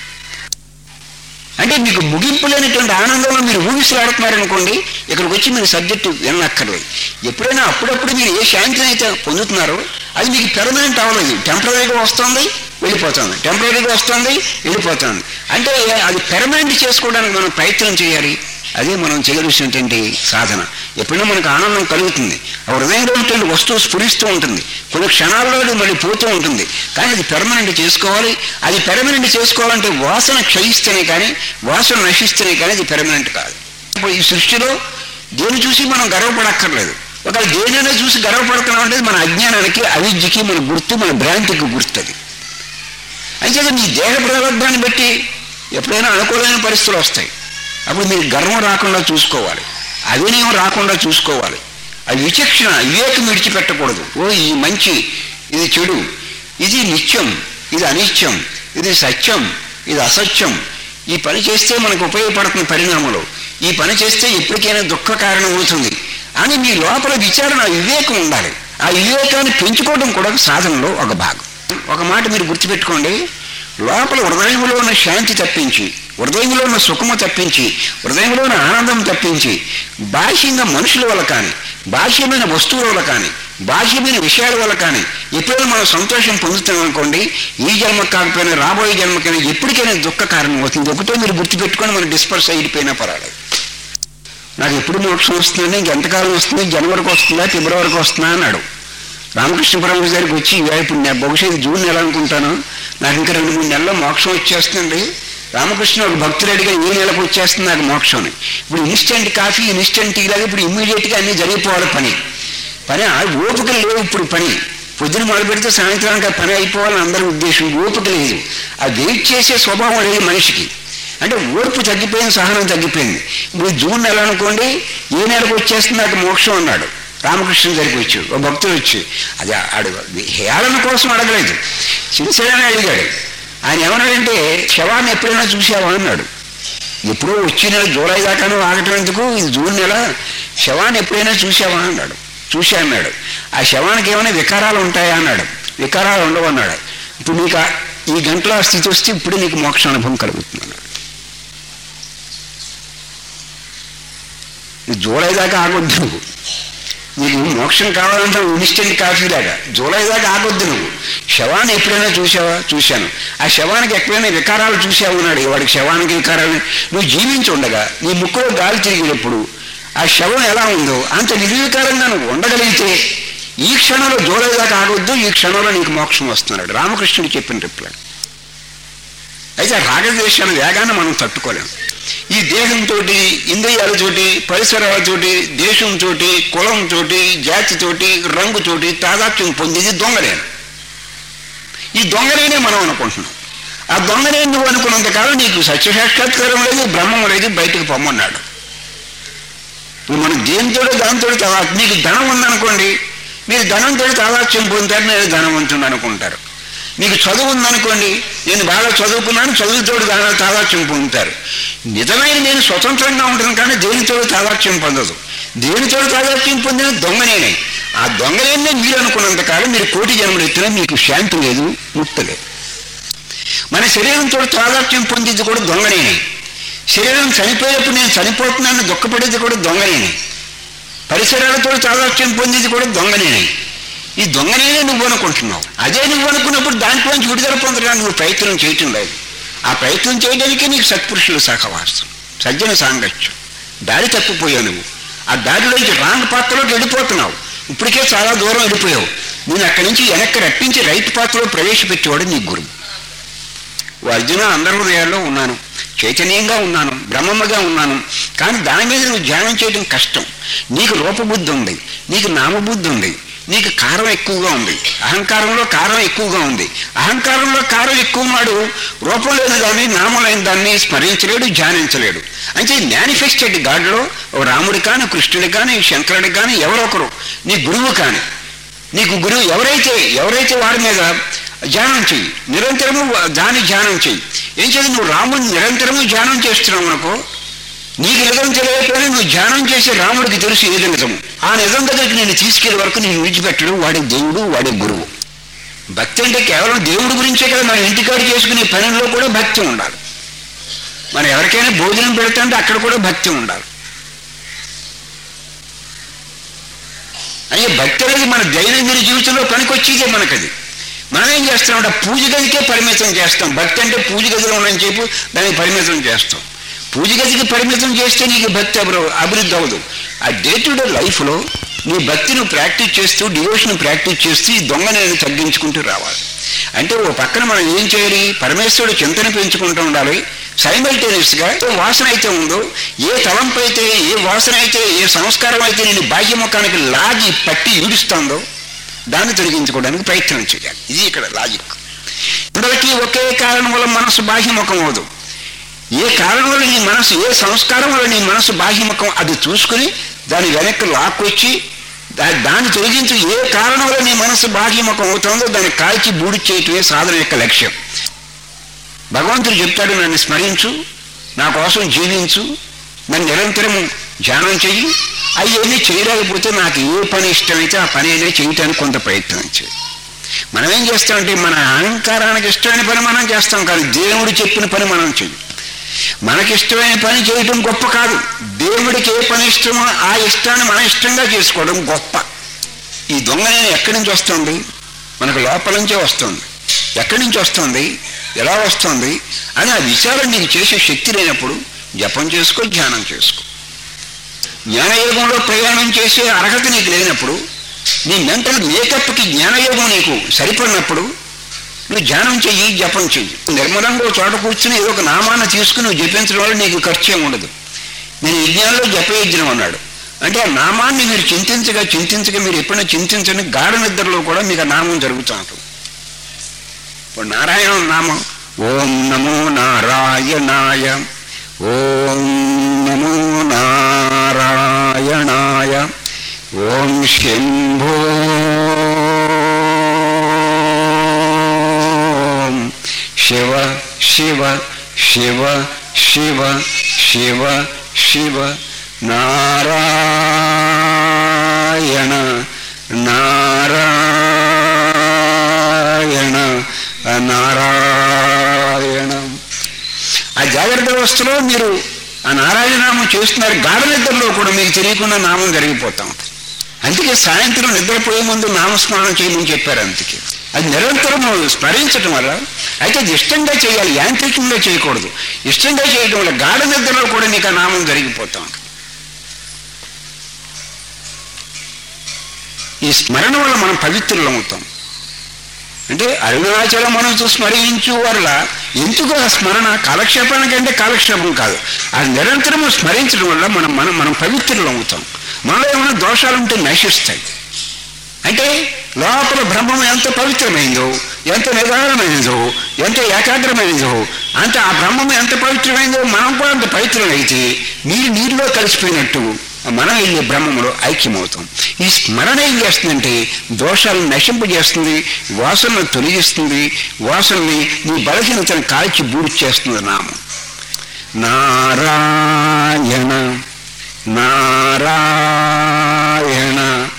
Speaker 1: అంటే మీకు ముగింపు లేనటువంటి ఆనందంలో మీరు ఊగిసలాడుతున్నారనుకోండి ఇక్కడికి వచ్చి మీరు సబ్జెక్టు వినక్కర్లేదు ఎప్పుడైనా అప్పుడప్పుడు మీరు ఏ శాంతిని అయితే పొందుతున్నారో అది మీకు పెర్మనెంట్ అవ్వలేదు టెంపరీగా వస్తుంది వెళ్ళిపోతుంది టెంపరీగా వస్తుంది వెళ్ళిపోతుంది అంటే అది పెర్మనెంట్ చేసుకోవడానికి మనం ప్రయత్నం చేయాలి అదే మనం చేయవలసినటువంటి సాధన ఎప్పుడైనా మనకు ఆనందం కలుగుతుంది ఆ హృదయంలో ఉన్నటువంటి వస్తువు స్ఫురిస్తూ ఉంటుంది కొన్ని క్షణాల్లో అది మళ్ళీ పోతూ ఉంటుంది కానీ అది పెర్మనెంట్ చేసుకోవాలి అది పెర్మనెంట్ చేసుకోవాలంటే వాసన క్షయిస్తేనే కానీ వాసన నశిస్తేనే కానీ అది పెర్మనెంట్ కాదు ఇప్పుడు ఈ సృష్టిలో దేని చూసి మనం గర్వపడక్కర్లేదు ఒకవేళ దేనైనా చూసి గర్వపడుతున్నాం అంటే మన అజ్ఞానానికి అవిద్యకి మన గుర్తు మన భ్రాంతికి గుర్తుంది అయితే మీ దేహ ప్రారంభాన్ని బట్టి ఎప్పుడైనా అనుకూలమైన పరిస్థితులు వస్తాయి అప్పుడు మీరు గర్వం రాకుండా చూసుకోవాలి అవినయం రాకుండా చూసుకోవాలి ఆ విచక్షణ వివేకం విడిచిపెట్టకూడదు ఓ ఇది మంచి ఇది చెడు ఇది నిత్యం ఇది అనిత్యం ఇది సత్యం ఇది అసత్యం ఈ పని చేస్తే మనకు ఉపయోగపడుతున్న పరిణామాలు ఈ పని చేస్తే ఎప్పటికైనా దుఃఖ కారణం అవుతుంది అని మీ లోపల విచారణ ఆ వివేకం ఉండాలి ఆ వివేకాన్ని పెంచుకోవడం కూడా సాధనలో ఒక భాగం ఒక మాట మీరు గుర్తుపెట్టుకోండి లోపల హృదయంలో ఉన్న శాంతి తప్పించి హృదయంలో ఉన్న సుఖము తప్పించి హృదయంలో ఉన్న ఆనందం తప్పించి బాహ్యంగా మనుషుల వల్ల కానీ బాహ్యమైన వస్తువుల వల్ల కానీ బాహ్యమైన విషయాల వల్ల కానీ ఎప్పుడైనా మనం సంతోషం పొందుతాం అనుకోండి ఈ జన్మ కాకపోయినా రాబోయే జన్మకైనా ఎప్పటికైనా దుఃఖ కారణం అవుతుంది ఒకటే మీరు గుర్తుపెట్టుకొని మనం డిస్పర్స్ అయిపోయినా పర్వాలేదు నాకు ఎప్పుడు మోక్షం వస్తుందండి ఇంకెంతకాలం వస్తుంది జనవరికి వస్తుందా ఫిబ్రవరికి వస్తుందా అన్నాడు రామకృష్ణ పరమహంస దగ్గరికి వచ్చి "ఇవే ఇప్పుడు నేను బహుశా ఇది జూన్ నెల అనుకుంటాను నాకు ఇంకా రెండు మూడు నెలల్లో మోక్షం వచ్చేస్తుంది రామకృష్ణ ఒక భక్తుడు అడిగా ఏ నెలకు వచ్చేస్తుంది నాకు మోక్షం అని ఇప్పుడు ఇన్స్టెంట్ కాఫీ ఇన్స్టెంట్ టీ లాగా ఇప్పుడు ఇమ్మీడియట్గా అన్నీ జరిగిపోవాలి పని పని ఆ ఓపిక లేవు ఇప్పుడు పని పొద్దున మొదలు పెడితే సాయంత్రానికి ఆ పని అయిపోవాలని అందరి ఉద్దేశం ఓపిక లేదు ఆ వెయిట్ చేసే స్వభావం లేదు మనిషికి అంటే ఓర్పు తగ్గిపోయింది సహనం తగ్గిపోయింది ఇప్పుడు జూన్ నెల అనుకోండి ఏ నెలకు వచ్చేస్తుంది నాకు మోక్షం అన్నాడు రామకృష్ణ దగ్గరికి వచ్చి ఓ భక్తుడు వచ్చి అది ఆడు హేళన కోసం అడగలేదు సిన్సియర్గానే అడిగాడు ఆయన ఏమన్నాడంటే శవాన్ని ఎప్పుడైనా చూసావా అన్నాడు ఎప్పుడో వచ్చి నెల జూలై దాకాను ఆగటం ఎందుకు ఇది జూన్ నెల శవాన్ని ఎప్పుడైనా చూసావా అన్నాడు చూసా అన్నాడు ఆ శవానికి ఏమైనా వికారాలు ఉంటాయా అన్నాడు వికారాలు ఉండవు అన్నాడు ఇప్పుడు నీకు ఆ- ఈ గంటలో ఆ స్థితి వస్తే ఇప్పుడు నీకు మోక్ష అనుభవం కలుగుతుంది అన్నాడు ఈ జూలై దాకా ఆగొద్దు నువ్వు నీకు మోక్షం కావాలంటే ఇన్స్టెంట్ కాఫీ లాగా జూలై దాకా ఆగొద్దు నువ్వు శవాన్ని ఎప్పుడైనా చూసావా చూశాను ఆ శవానికి ఎక్కడైనా వికారాలు చూసావు అన్నాడు వాడికి శవానికి వికారాలు నువ్వు జీవించి ఉండగా నీ ముక్కులో గాలి తిరిగినప్పుడు ఆ శవం ఎలా ఉందో అంత నిర్వికారంగా నువ్వు ఉండగలిగితే ఈ క్షణంలో జూలై దాకా ఆగొద్దు ఈ క్షణంలో నీకు మోక్షం వస్తున్నాడు రామకృష్ణుడు చెప్పిన రిప్లై అయితే ఆ రాగద్వేషాల వేగాన్ని మనం తట్టుకోలేం ఈ దేహంతో ఇంద్రియాలతోటి పరిసరాలతోటి దేశంతో కులంతో జాతితోటి రంగుతోటి తాదాత్యం పొందేది దొంగలేను ఈ దొంగలేనే మనం అనుకుంటున్నాం ఆ దొంగనే నువ్వు అనుకున్నంత కాలం నీకు సత్యసాక్షాత్కారం లేదు బ్రహ్మం లేదు బయటకు పొమ్మన్నాడు ఇప్పుడు మనం దేనితో దాంతో తాదా మీకు ధనం ఉందనుకోండి మీరు ధనంతో తాదాత్యం పొందుతారు నేను ధనవంతుడు అనుకుంటారు మీకు చదువు ఉందనుకోండి నేను బాగా చదువుకున్నాను చదువుతో దాని తాదాత్యం పొందుతారు నిజమైన నేను స్వతంత్రంగా ఉంటాను కానీ దేనితో తాదాత్యం పొందదు దేనితో తాదాత్యం పొందిన దొంగనేనే ఆ దొంగనేనే మీరు అనుకున్నంత కాలం మీరు కోటి జన్మలు ఎత్తినా మీకు శాంతి లేదు ముక్తి లేదు మన శరీరంతో తాదాత్యం పొందేది కూడా దొంగనేనే శరీరం చనిపోయేప్పుడు నేను చనిపోతున్నాను దుఃఖపడేది కూడా దొంగనేనే పరిసరాలతో తాదాత్యం పొందేది కూడా దొంగనేనే ఈ దొంగనేనే నువ్వు అనుకుంటున్నావు అదే నువ్వు అనుకున్నప్పుడు దాంట్లోంచి విడుదల పొందడానికి నువ్వు ప్రయత్నం చేయటం లేదు ఆ ప్రయత్నం చేయడానికే నీకు సత్పురుషుల సహవాసం సజ్జన సాంగత్యం దారి తప్పిపోయావు నువ్వు ఆ దారిలోంచి రాంగ్ పాత్రలోకి వెళ్ళిపోతున్నావు ఇప్పటికే చాలా దూరం వెళ్ళిపోయావు నేను అక్కడి నుంచి వెనక్కి రప్పించి రైట్ పాత్రలో ప్రవేశపెట్టేవాడు నీ గురువు ఓ అర్జున అందరి హృదయాల్లో ఉన్నాను చైతన్యంగా ఉన్నాను బ్రహ్మమ్మగా ఉన్నాను కానీ దాని మీద నువ్వు ధ్యానం చేయడం కష్టం నీకు రూపబుద్ధి ఉంది నీకు నామబుద్ధి ఉంది నీకు కారం ఎక్కువగా ఉంది అహంకారంలో కారం ఎక్కువగా ఉంది అహంకారంలో కారం ఎక్కువ ఉన్నాడు రూపం లేని దాన్ని నామం లేని దాన్ని స్మరించలేడు ధ్యానించలేడు అంటే మేనిఫెస్టెడ్ గాడ్లో ఓ రాముడు కానీ కృష్ణుడు కానీ శంకరుడు కానీ ఎవరొకరు నీ గురువు కానీ నీకు గురువు ఎవరైతే ఎవరైతే వాడి మీద ధ్యానం చెయ్యి నిరంతరము దాని ధ్యానం చెయ్యి ఏం చేయాలి నువ్వు రాముడిని నిరంతరము ధ్యానం చేస్తున్నావు అనుకో నీకు నిజం తెలియకపోయినా నువ్వు ధ్యానం చేసే రాముడికి తెలుసు ఏది నిజము ఆ నిజం దగ్గరికి నేను తీసుకెళ్లే వరకు నేను విడిచిపెట్టడు వాడే దేవుడు వాడే గురువు భక్తి అంటే కేవలం దేవుడి గురించే కదా మన ఇంటికాడు చేసుకునే పనుల్లో కూడా భక్తి ఉండాలి మనం ఎవరికైనా భోజనం పెడతాంటే అక్కడ కూడా భక్తి ఉండాలి అయ్యే భక్తి అనేది మన దైనందిన జీవితంలో పనికొచ్చేదే మనకది మనం ఏం చేస్తామంటే పూజ గదికే పరిమితం చేస్తాం భక్తి అంటే పూజ గదిలో ఉండని చెప్పి దానికి పరిమితం చేస్తాం పూజ గదికి పరిమితం చేస్తే నీకు భక్తి అభివృ అభివృద్ధి అవ్వదు ఆ డే టు డే లైఫ్లో నీ భక్తిని ప్రాక్టీస్ చేస్తూ డివోషన్ ప్రాక్టీస్ చేస్తూ ఈ దొంగని తగ్గించుకుంటూ రావాలి అంటే ఓ పక్కన మనం ఏం చేయాలి పరమేశ్వరుడు చింతన పెంచుకుంటూ ఉండాలి సైమల్టేనియస్గా ఏ వాసన అయితే ఉందో ఏ తలంపు అయితే ఏ వాసన అయితే ఏ సంస్కారం అయితే నేను బాహ్యముఖానికి లాగి పట్టి ఈడుస్తుందో దాన్ని తొలగించుకోవడానికి ప్రయత్నం చేయాలి ఇది ఇక్కడ లాజిక్ అందరికీ ఒకే కారణం వల్ల మనసు బాహ్యముఖం అవదు ఏ కారణం వల్ల నీ మనసు ఏ సంస్కారం వల్ల నీ మనసు బాహ్యముఖం అది చూసుకుని దాని వెనక్కి లాక్కొచ్చి దా- దాన్ని తొలగించి ఏ కారణం వల్ల నీ మనసు బాహ్యముఖం అవుతుందో దాన్ని కాల్చి బూడి చేయటమే సాధన యొక్క లక్ష్యం భగవంతుడు చెప్తాడు నన్ను స్మరించు నా కోసం జీవించు నన్ను నిరంతరము ధ్యానం చెయ్యి అయ్యేది చేయలేకపోతే నాకు ఏ పని ఇష్టమైతే ఆ పని ఏదైనా చేయటానికి కొంత ప్రయత్నం చేయి మనం ఏం చేస్తామంటే మన అహంకారానికి ఇష్టమైన పని మనం చేస్తాం కానీ దేవుడు చెప్పిన పని మనం చెయ్యం మనకి ఇష్టమైన పని చేయటం గొప్ప కాదు దేవుడికి ఏ పని ఇష్టమో ఆ ఇష్టాన్ని మన ఇష్టంగా చేసుకోవడం గొప్ప ఈ దొంగ నేను ఎక్కడి నుంచి వస్తుంది మనకు లోపల నుంచే వస్తుంది ఎక్కడి నుంచి వస్తుంది ఎలా వస్తుంది అని ఆ విచారం నీకు చేసే శక్తి లేనప్పుడు జపం చేసుకో ధ్యానం చేసుకో జ్ఞానయోగంలో ప్రయాణం చేసే అర్హత నీకు లేనప్పుడు నీ మెంటల్ మేకప్కి జ్ఞానయోగం నీకు సరిపడినప్పుడు నువ్వు ధ్యానం చెయ్యి జపం చెయ్యి నిర్మలంగా ఒక చోట కూర్చుని ఏదో ఒక నామాన్ని తీసుకుని నువ్వు జపించడం వల్ల నీకు ఖర్చు ఏమి ఉండదు నేను యజ్ఞంలో జపయజ్ఞం అన్నాడు అంటే ఆ నామాన్ని మీరు చింతించగా చింతించగా మీరు ఎప్పుడైనా చింతించని గాఢ నిద్రలో కూడా మీకు ఆ నామం జరుగుతూ ఉంటుంది ఇప్పుడు నారాయణ నామం ఓం నమో నారాయణాయ ఓం నమో నారాయణాయ ఓం శంభో శివ శివ శివ శివ శివ శివ నారాయణ నారాయణ నారాయణ ఆ జాగ్రత్త వ్యవస్థలో మీరు ఆ నారాయణ నామం చేస్తున్నారు గాఢ నిద్రలో కూడా మీకు తెలియకుండా నామం జరిగిపోతాం అందుకే సాయంత్రం నిద్రపోయే ముందు నామస్మరణ చేయమని చెప్పారు అందుకే అది నిరంతరం స్మరించడం వల్ల అయితే అది ఇష్టంగా చేయాలి యాంత్రికంగా చేయకూడదు ఇష్టంగా చేయడం వల్ల గాఢ నిద్రలో కూడా నీకు ఆ నామం జరిగిపోతాం ఈ స్మరణ వల్ల మనం పవిత్రులం అవుతాం అంటే అరుణాచల మనసు స్మరించు వల్ల ఎందుకు ఆ స్మరణ కాలక్షేపానికంటే కాలక్షేపం కాదు అది నిరంతరము స్మరించడం వల్ల మనం మనం మనం పవిత్రులు అవుతాం మనలో ఏమైనా దోషాలుంటే నశిస్తాయి అంటే లోపల బ్రహ్మం ఎంత పవిత్రమైందో ఎంత నిదానమైనదో ఎంత ఏకాగ్రమైనదో అంటే ఆ బ్రహ్మం ఎంత పవిత్రమైందో మనం కూడా అంత పవిత్రమైతే నీరు నీరులో కలిసిపోయినట్టు మనం వెళ్ళే బ్రహ్మంలో ఐక్యమవుతాం ఈ స్మరణ ఏం చేస్తుందంటే దోషాలను నశింపజేస్తుంది వాసనను తొలగిస్తుంది వాసనని నీ బలహీనతను కాల్చి బూడి చేస్తుంది నామం నారాయణ నారాయణ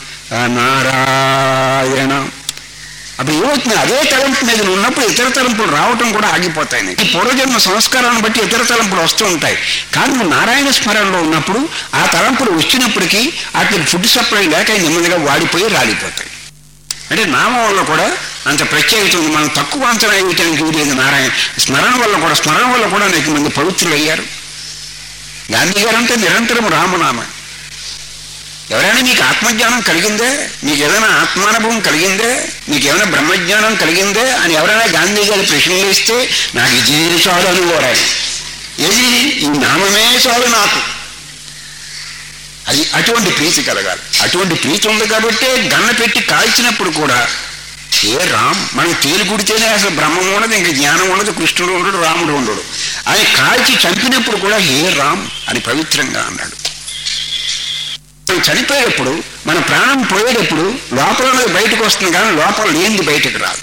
Speaker 1: నారాయణ అప్పుడు ఏమవుతుంది అదే తలంపు మీద నువ్వు ఉన్నప్పుడు ఇతర తలంపులు రావటం కూడా ఆగిపోతాయి నీకు. ఈ పూర్వజన్మ సంస్కారాన్ని బట్టి ఇతర తలంపులు వస్తూ ఉంటాయి కానీ నువ్వు నారాయణ స్మరణలో ఉన్నప్పుడు ఆ తలంపులు వచ్చినప్పటికీ వాటికి ఫుడ్ సప్లై లేక అవి నెమ్మదిగా వాడిపోయి రాలిపోతాయి అంటే నామం వల్ల కూడా అంత ప్రత్యేకత ఉంది మనం తక్కువ అంచనా వేయటానికి లేదు నారాయణ స్మరణ వల్ల కూడా స్మరణ వల్ల కూడా అనేక మంది పవిత్రులు అయ్యారు గాంధీ గారు అంటే నిరంతరం రామనామ ఎవరైనా మీకు ఆత్మజ్ఞానం కలిగిందే మీకు ఏదైనా ఆత్మానుభవం కలిగిందే మీకు ఏమైనా బ్రహ్మజ్ఞానం కలిగిందే అని ఎవరైనా గాంధీ గారి ప్రశ్నలు ఇస్తే నాకు ఇది చాలు అని కోరాడు ఏది ఈ నామమే చాలు నాకు అది అటువంటి ప్రీతి కలగాలి అటువంటి ప్రీతి ఉంది కాబట్టి గన్న పెట్టి కాల్చినప్పుడు కూడా ఏ రామ్ మనకి తేలి కుడితేనే అసలు బ్రహ్మం ఉండదు ఇంకా జ్ఞానం ఉండదు కృష్ణుడు ఉండడు రాముడు ఉండడు అని కాల్చి చంపినప్పుడు కూడా హే రామ్ అని పవిత్రంగా అన్నాడు మనం చనిపోయేటప్పుడు మన ప్రాణం పోయేటప్పుడు లోపల ఉన్నది బయటకు వస్తుంది కానీ లోపల లేనిది బయటకు రాదు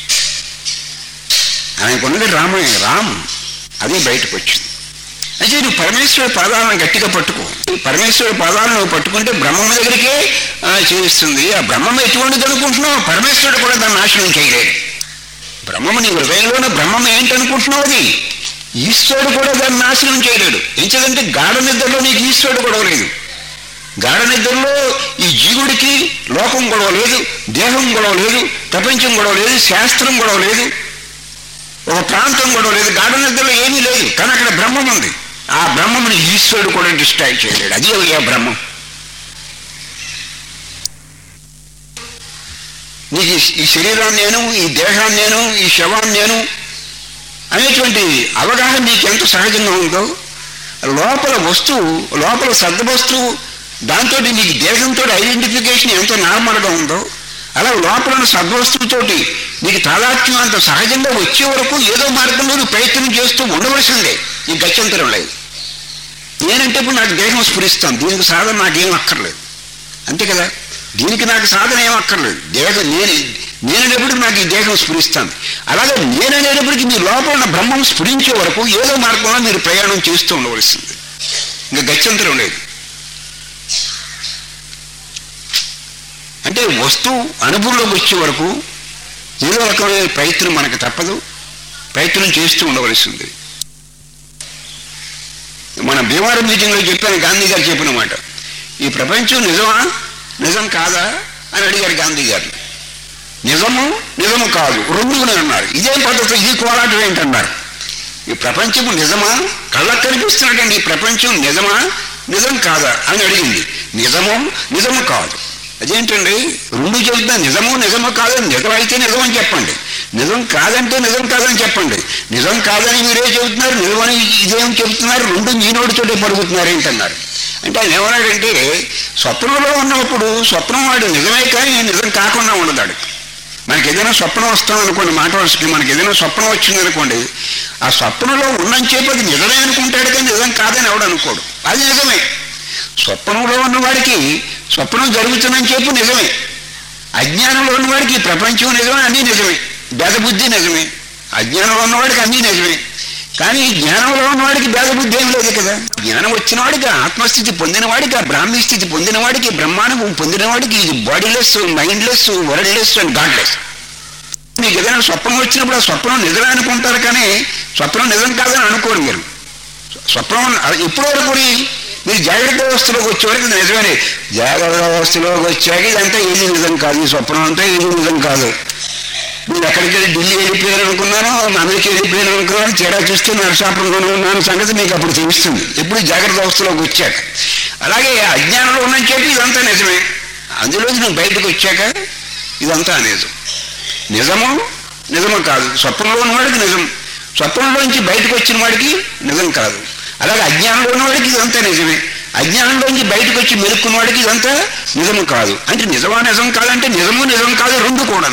Speaker 1: ఆయనకున్నది రామే రామ్ అదే బయటకు వచ్చింది అయితే నువ్వు పరమేశ్వరుడి పాదాలను గట్టిగా పట్టుకో పరమేశ్వరుడి పాదాలను నువ్వు పట్టుకుంటే బ్రహ్మం దగ్గరికే ఆ, చేస్తుంది ఆ బ్రహ్మం ఎటువంటిది అనుకుంటున్నావు పరమేశ్వరుడు కూడా దాన్ని నాశనం చేయలేడు బ్రహ్మము నీ హృదయంలోనే బ్రహ్మం ఏంటనుకుంటున్నావు అది ఈశ్వరుడు కూడా దాన్ని నాశనం చేయలేడు ఎంచేదంటే గాఢ నిద్రలో నీకు ఈశ్వరుడు గొడవ లేదు గాఢ నిద్రలో ఈ జీవుడికి లోకం గొడవ లేదు దేహం గొడవ లేదు ప్రపంచం గొడవ లేదు శాస్త్రం గొడవ లేదు ఒక ప్రాంతం గొడవ లేదు గాఢ నిద్రలో ఏమీ లేదు కానీ అక్కడ బ్రహ్మం ఉంది ఆ బ్రహ్మముని ఈశ్వరుడు కూడా డిస్ట్రాక్ట్ చేయలేడు అది ఆ బ్రహ్మం నీకు ఈ- ఈ శరీరాన్ని నేను ఈ దేహాన్ని నేను ఈ శవాన్ని నేను అనేటువంటి అవగాహన నీకు ఎంత సహజంగా ఉందో లోపల వస్తువు లోపల సద్ద వస్తువు దాంతో నీకు దేహంతో ఐడెంటిఫికేషన్ ఎంత నార్మల్గా ఉందో అలా లోపల ఉన్న సద్వస్తువుతోటి నీకు తాదాత్మ్యం అంత సహజంగా వచ్చే వరకు ఏదో మార్గంలో నువ్వు ప్రయత్నం చేస్తూ ఉండవలసిందే ఈ గత్యంతరం లేదు నేనంటే ఇప్పుడు నాకు దేహం స్ఫురిస్తాను దీనికి సాధన నాకేం అక్కర్లేదు అంతే కదా దీనికి నాకు సాధన ఏం అక్కర్లేదు దేహం నేను నేననేప్పటికి నాకు ఈ దేహం స్ఫురిస్తాను అలాగే నేననేటప్పటికి మీ లోపల ఉన్న బ్రహ్మం స్ఫురించే వరకు ఏదో మార్గంలో మీరు ప్రయాణం చేస్తూ ఉండవలసింది ఇంకా గత్యంతరం లేదు అంటే వస్తువు అనుభవంలోకి వచ్చే వరకు ఏదో రకమైన ప్రయత్నం మనకు తప్పదు ప్రయత్నం చేస్తూ ఉండవలసింది మన భీమవరం మీటింగ్లో చెప్పాను గాంధీ గారు చెప్పిన మాట ఈ ప్రపంచం నిజమా నిజం కాదా అని అడిగారు గాంధీ గారు నిజము నిజము కాదు రెండునే అన్నారు ఇదేం పద్ధతి ఇది కోలాటం ఏంటన్నారు ఈ ప్రపంచము నిజమా కళ్ళకు కనిపిస్తున్నటువంటి ఈ ప్రపంచం నిజమా నిజం కాదా అని అడిగింది నిజము నిజము కాదు అదేంటండి రెండు చెబుతున్నా నిజము నిజము కాదని నిజమైతే నిజం అని చెప్పండి నిజం కాదంటే నిజం కాదని చెప్పండి నిజం కాదని మీరే చెబుతున్నారు నిజమని ఇదేం చెబుతున్నారు రెండు మీ నోటితోటే పలుకుతున్నారు ఏంటన్నారు అంటే ఆయన ఏమన్నాడంటే స్వప్నంలో ఉన్నప్పుడు స్వప్నం వాడు నిజమే కానీ నిజం కాకుండా ఉండదాడు మనకి ఏదైనా స్వప్నం వస్తాం అనుకోండి మాట వరుసకి మనకి ఏదైనా స్వప్నం వచ్చింది అనుకోండి ఆ స్వప్నంలో ఉన్నంచేపు అది నిజమే అనుకుంటాడు కానీ నిజం కాదని ఎవడు అనుకోడు అది నిజమే స్వప్నంలో ఉన్నవాడికి స్వప్నం జరుగుతుందని చెప్పు నిజమే అజ్ఞానంలో ఉన్నవాడికి ఈ ప్రపంచం నిజమే అన్నీ నిజమే భేదబుద్ధి నిజమే అజ్ఞానంలో ఉన్నవాడికి అన్నీ నిజమే కానీ జ్ఞానంలో ఉన్నవాడికి భేదబుద్ధి ఏం లేదు కదా జ్ఞానం వచ్చిన వాడికి ఆత్మస్థితి పొందిన వాడికి ఆ బ్రాహ్మీ స్థితి పొందిన వాడికి బ్రహ్మానుభవం పొందిన వాడికి ఇది bodiless mindless worldless and godless మీకు ఏదైనా స్వప్నం వచ్చినప్పుడు ఆ స్వప్నం నిజమే అనుకుంటారు కానీ స్వప్నం నిజం కాదని అనుకోరు మీరు స్వప్నం ఎప్పటి వరకు మీరు జాగ్రత్త వ్యవస్థలోకి వచ్చే వరకు ఇది నిజమే జాగ్రత్త వ్యవస్థలోకి వచ్చాక ఇదంతా ఏది నిజం కాదు ఈ స్వప్నం అంతా ఏది నిజం కాదు మీరు ఎక్కడికి వెళ్ళి ఢిల్లీ వెళ్ళిపోయారు అనుకున్నాను అమెరికా వెళ్ళిపోయారు అనుకున్నాను తేడా చూస్తే నరసాపురంలోనే ఉన్నాను సంగతి మీకు అప్పుడు తెలుస్తుంది ఎప్పుడు జాగ్రత్త వ్యవస్థలోకి వచ్చాక అలాగే అజ్ఞానంలో ఉన్నని చెప్పి ఇదంతా నిజమే అందులోకి నువ్వు బయటకు వచ్చాక ఇదంతా నిజం నిజము నిజము కాదు స్వప్నంలో ఉన్నవాడికి నిజం స్వప్నంలోంచి బయటకు వచ్చిన వాడికి నిజం కాదు అలాగే అజ్ఞానంలో ఉన్నవాడికి ఇదంతా నిజమే అజ్ఞానంలోంచి బయటకు వచ్చి మెలుక్కున్న వాడికి ఇదంతా నిజము కాదు అంటే నిజమా నిజం కాదంటే నిజము నిజం కాదు రెండు కూడా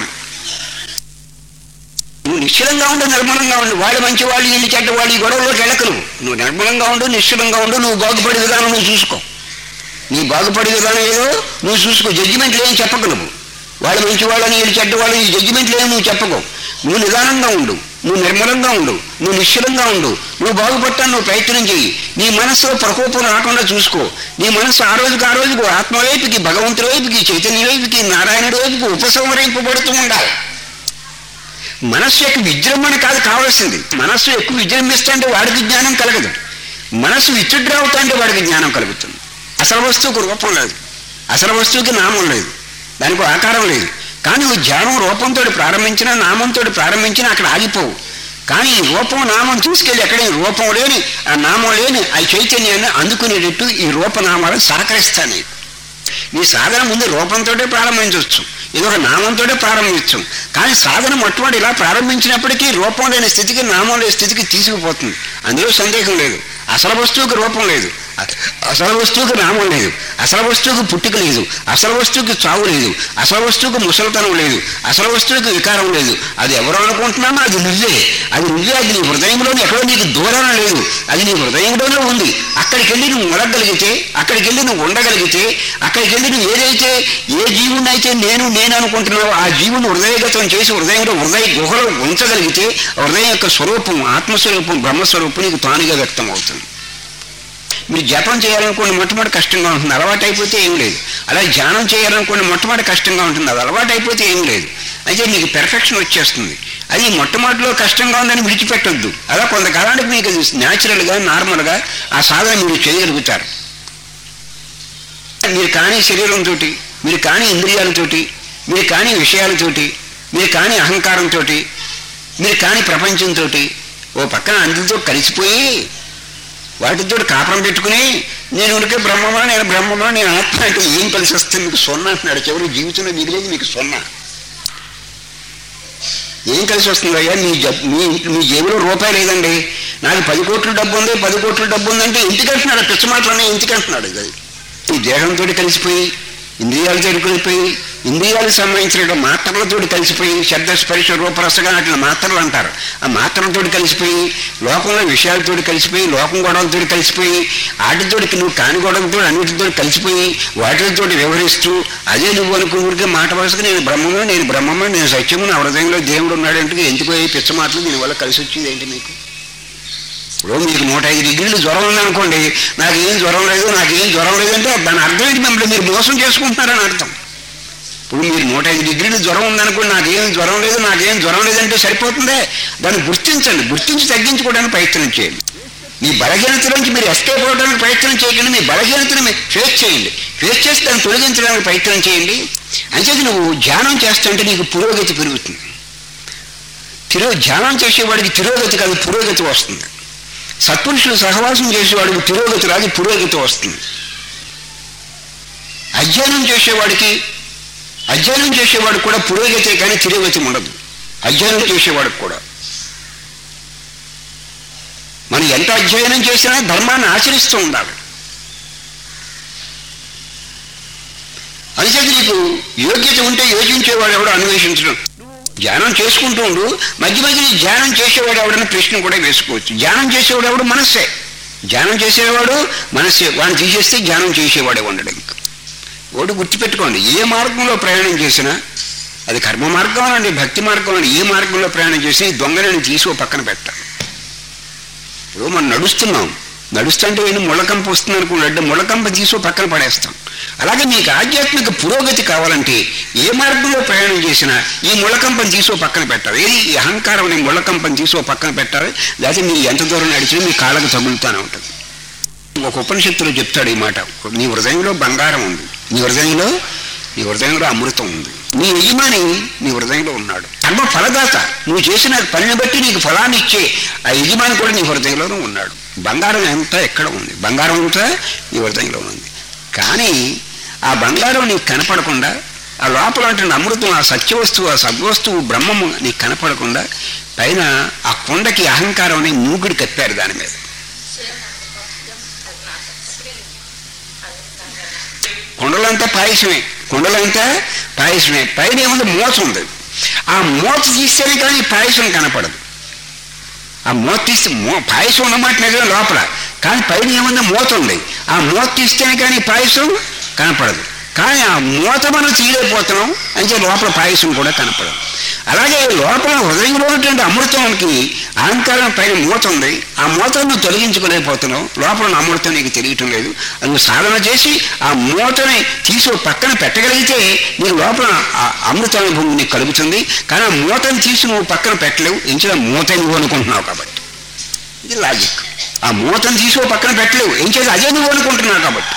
Speaker 1: నువ్వు నిశ్చలంగా ఉండు నిర్మలంగా ఉండు వాళ్ళు మంచి వాళ్ళు వీళ్ళు చెడ్డ వాళ్ళు ఈ గొడవలోకి వెళ్ళకు నువ్వు నువ్వు నిర్మలంగా ఉండు నిశ్చలంగా ఉండు నువ్వు బాగుపడే విధానం నువ్వు చూసుకో నీ బాగుపడే విధానం ఏదో నువ్వు చూసుకో జడ్జిమెంట్లు ఏం చెప్పకు నువ్వు వాళ్ళు మంచి వాళ్ళని వీళ్ళు చెడ్డ వాళ్ళు ఈ జడ్జిమెంట్లు ఏం నువ్వు చెప్పకు నువ్వు నిదానంగా ఉండు నువ్వు నిర్మలంగా ఉండు నువ్వు నిశ్చలంగా ఉండు నువ్వు బాగుపడటాను నువ్వు ప్రయత్నం చెయ్యి నీ మనసులో ప్రకోపం రాకుండా చూసుకో నీ మనసు ఆ రోజుకి ఆ రోజుకు ఆత్మ వైపుకి భగవంతుడి వైపుకి చైతన్య వైపుకి నారాయణుడి వైపుకి ఉపసంహరింపబడుతూ ఉండాలి మనస్సు యొక్క విజృంభణ కాదు కావాల్సింది మనస్సు ఎక్కువ విజృంభిస్తే అంటే వాడికి జ్ఞానం కలగదు మనస్సు విత్డ్రా అవుతా అంటే వాడికి జ్ఞానం కలుగుతుంది అసలు వస్తువుకు రూపం లేదు అసలు వస్తువుకి నామం లేదు దానికి ఆకారం లేదు కానీ నువ్వు ధ్యానం రూపంతో ప్రారంభించినా నామంతో ప్రారంభించినా అక్కడ ఆగిపోవు కానీ ఈ రూపం నామం తీసుకెళ్ళి ఎక్కడ ఈ రూపం లేని ఆ నామం లేని ఆ చైతన్యాన్ని అందుకునేటట్టు ఈ రూపనామాలు సహకరిస్తాను నీ సాధన ముందు రూపంతోటే ప్రారంభించవచ్చు ఇది ఒక నామంతోటే ప్రారంభించం కానీ సాధన మొట్టమొదటి ఇలా ప్రారంభించినప్పటికీ రూపం లేని స్థితికి నామం లేని స్థితికి తీసుకుపోతుంది అందులో సందేహం లేదు అసలు వస్తువుకి రూపం లేదు అసలు వస్తువుకి నామం లేదు అసలు వస్తువుకి పుట్టుక లేదు అసలు వస్తువుకి చావు లేదు అసలు వస్తువుకి ముసలితనం లేదు అసలు వస్తువుకి వికారం లేదు అది ఎవరు అనుకుంటున్నామో అది నువ్వే అది నువ్వే అది నీ హృదయంలోని ఎక్కడో నీకు దూరం లేదు అది నీ హృదయంలోనే ఉంది అక్కడికి వెళ్ళి నువ్వు మొలగలిగితే అక్కడికి వెళ్ళి నువ్వు ఉండగలిగితే అక్కడికి వెళ్ళి నువ్వు ఏదైతే ఏ జీవుని అయితే నేను నేను అనుకుంటున్నావో ఆ జీవుని హృదయగతం చేసి హృదయంలో హృదయ గుహలో ఉంచగలిగితే హృదయం యొక్క స్వరూపం ఆత్మస్వరూపం బ్రహ్మస్వరూపం నీకు తానుగా వ్యక్తం అవుతుంది మీరు జపం చేయాలనుకోండి మొట్టమొదటి కష్టంగా ఉంటుంది అలవాటు అయిపోతే ఏం లేదు అలా ధ్యానం చేయాలనుకోండి మొట్టమొదటి కష్టంగా ఉంటుంది అది అలవాటు అయిపోతే ఏం లేదు అయితే మీకు పెర్ఫెక్షన్ వచ్చేస్తుంది అది మొట్టమొదటిలో కష్టంగా ఉందని విడిచిపెట్టొద్దు అలా కొంతకాలానికి మీకు న్యాచురల్గా నార్మల్గా ఆ సాధన మీరు చేయగలుగుతారు మీరు కాని శరీరంతో మీరు కాని ఇంద్రియాలతోటి మీరు కాని విషయాలతోటి మీరు కాని అహంకారంతో మీరు కాని ప్రపంచంతో ఓ పక్కన అందరితో కలిసిపోయి వాటితో కాపురం పెట్టుకుని నేను ఉడికే బ్రహ్మమా నేను బ్రహ్మమా నేను ఆత్మ అంటే ఏం కలిసి వస్తుంది మీకు సొన్న అంటున్నాడు చివరి జీవితంలో మిగిలేదు మీకు సొన్న ఏం కలిసి వస్తుంది అయ్యా మీ జబ్ మీ మీ జేబులో రూపాయి లేదండి నాకు పది కోట్ల డబ్బు ఉంది పది కోట్ల డబ్బు ఉందంటే ఇంటికి అంటున్నాడు పిచ్చ మాటలనే ఇంటికి అంటున్నాడు అది ఈ దేహంతో కలిసిపోయి ఇంద్రియాలతో కలిసిపోయి ఇంద్రియాలకు సంబంధించిన మాత్రలతో కలిసిపోయి శబ్ద స్పర్శ రూపరసగా అట్లా మాత్రలు అంటారు ఆ మాత్రలతో కలిసిపోయి లోకంలో విషయాలతో కలిసిపోయి లోకం గొడవలతో కలిసిపోయి వాటితోటి నువ్వు కాని గొడవలతో అన్నిటితో కలిసిపోయి వాటితో వ్యవహరిస్తూ అదే నువ్వు అనుకునే మాట వరుసగా నేను బ్రహ్మము నేను బ్రహ్మము నేను సత్యము నా హృదయంలో దేవుడు ఉన్నాడంటే ఎందుకు ఈ పిచ్చ మాటలు దీనివల్ల కలిసి వచ్చింది ఏంటి మీకు ఇప్పుడు మీకు నూట ఐదు డిగ్రీలు జ్వరం ఉందనుకోండి నాకేం జ్వరం లేదు నాకేం జ్వరం లేదంటే దాని అర్థం ఏంటి మిమ్మల్ని మీరు మోసం చేసుకుంటున్నారని అర్థం ఇప్పుడు మీరు నూట ఐదు డిగ్రీలు జ్వరం ఉందనుకోండి నాకేం జ్వరం లేదు నాకేం జ్వరం లేదంటే సరిపోతుందే దాన్ని గుర్తించండి గుర్తించి తగ్గించుకోవడానికి ప్రయత్నం చేయండి మీ బలహీనత నుంచి మీరు ఎస్కేప్ అవ్వడానికి ప్రయత్నం చేయకండి మీ బలహీనతను మీరు ఫేస్ చేయండి ఫేస్ చేసి దాన్ని తొలగించడానికి ప్రయత్నం చేయండి అంచేది నువ్వు ధ్యానం చేస్తుంటే నీకు పురోగతి పెరుగుతుంది తిరో ధ్యానం చేసేవాడికి తిరోగతి కాదు పురోగతి వస్తుంది సత్పురుషులు సహవాసం చేసేవాడికి తిరోగతి రాదు పురోగతి వస్తుంది అధ్యయనం చేసేవాడికి అధ్యయనం చేసేవాడు కూడా పురోగతి కానీ తిరోగతి ఉండదు అధ్యయనం చేసేవాడికి కూడా మనం ఎంత అధ్యయనం చేసినా ధర్మాన్ని ఆచరిస్తూ ఉండాలి అందుచేత నీకు యోగ్యత ఉంటే యోచించేవాడు ఎవడో అన్వేషించడం ధ్యానం చేసుకుంటూ ఉండు మధ్య మధ్య ధ్యానం చేసేవాడు ఎవడని ప్రశ్న కూడా వేసుకోవచ్చు ధ్యానం చేసేవాడు ఎవడు మనస్సే ధ్యానం చేసేవాడు మనస్సే వాడిని తీసేస్తే ధ్యానం చేసేవాడే ఉండడు ఇంకా ఒకటి గుర్తుపెట్టుకోండి ఏ మార్గంలో ప్రయాణం చేసినా అది కర్మ మార్గం అండి భక్తి మార్గం అండి ఏ మార్గంలో ప్రయాణం చేసి ఈ దొంగలను తీసి ఓ పక్కన పెట్టాలి ఇప్పుడు మనం నడుస్తున్నాం నడుస్తుంటే ఏంటి ముళ్ళకంప వస్తుంది అనుకున్నాడు ముళ్ళకంప తీసి ఓ పక్కన పడేస్తాం అలాగే మీకు ఆధ్యాత్మిక పురోగతి కావాలంటే ఏ మార్గంలో ప్రయాణం చేసినా ఈ ముళ్ళకంపని తీసి ఓ పక్కన పెట్టాలి ఏది ఈ అహంకారం అనే ముళ్ళకంపని తీసి ఓ పక్కన పెట్టాలి లేకపోతే మీరు ఎంత దూరం నడిచినా మీ కాళ్ళకు తగులుతూనే ఉంటుంది ఒక ఉపనిషత్తులో చెప్తాడు ఈ మాట నీ హృదయంలో బంగారం ఉంది నీ హృదయంలో నీ హృదయంలో అమృతం ఉంది నీ యజమాని నీ హృదయంలో ఉన్నాడు కర్మ ఫలదాత నువ్వు చేసిన పనిని బట్టి నీకు ఫలాన్ని ఇచ్చే ఆ యజమాని కూడా నీ హృదయంలోనూ ఉన్నాడు బంగారం అంతా ఎక్కడ ఉంది బంగారం అంతా నీ హృదయంలో ఉంది కానీ ఆ బంగారం నీకు కనపడకుండా ఆ లోపల ఉంటున్న అమృతం ఆ సత్యవస్తువు ఆ సద్వస్తువు బ్రహ్మము నీకు కనపడకుండా పైన ఆ కొండకి అహంకారం అనే మూగుడు కప్పారు దాని మీద కొండలంతా పాయసమే కొండలంతా పాయసమే పైన ఏముంది మూత ఉంది ఆ మూత తీస్తేనే కానీ పాయసం కనపడదు ఆ మూత తీస్తే మో పాయసం ఉన్నమాట నిజమే లోపల కానీ పైన ఏముంది మూత ఉంది ఆ మూత తీస్తేనే కానీ పాయసం కనపడదు కానీ ఆ మూత మనం తీయలేకపోతున్నాం అంటే లోపల పాయసం కూడా కనపడదు అలాగే లోపల హృదయంలో ఉన్నటువంటి అమృతానికి అహంకారం పైన మూత ఉంది ఆ మూతను తొలగించుకోలేకపోతున్నావు లోపల ఉన్న అమృతం నీకు తెలియటం లేదు అది నువ్వు సాధన చేసి ఆ మూతని తీసి ఓ పక్కన పెట్టగలిగితే నీకు లోపల ఆ అమృతానుభవం నీకు కలుగుతుంది కానీ ఆ మూతని తీసి నువ్వు పక్కన పెట్టలేవు ఎంచిన మూత నువ్వు అనుకుంటున్నావు కాబట్టి ఇది లాజిక్ ఆ మూతను తీసి ఓ పక్కన పెట్టలేవు ఏం చేసి అదే నువ్వు అనుకుంటున్నావు కాబట్టి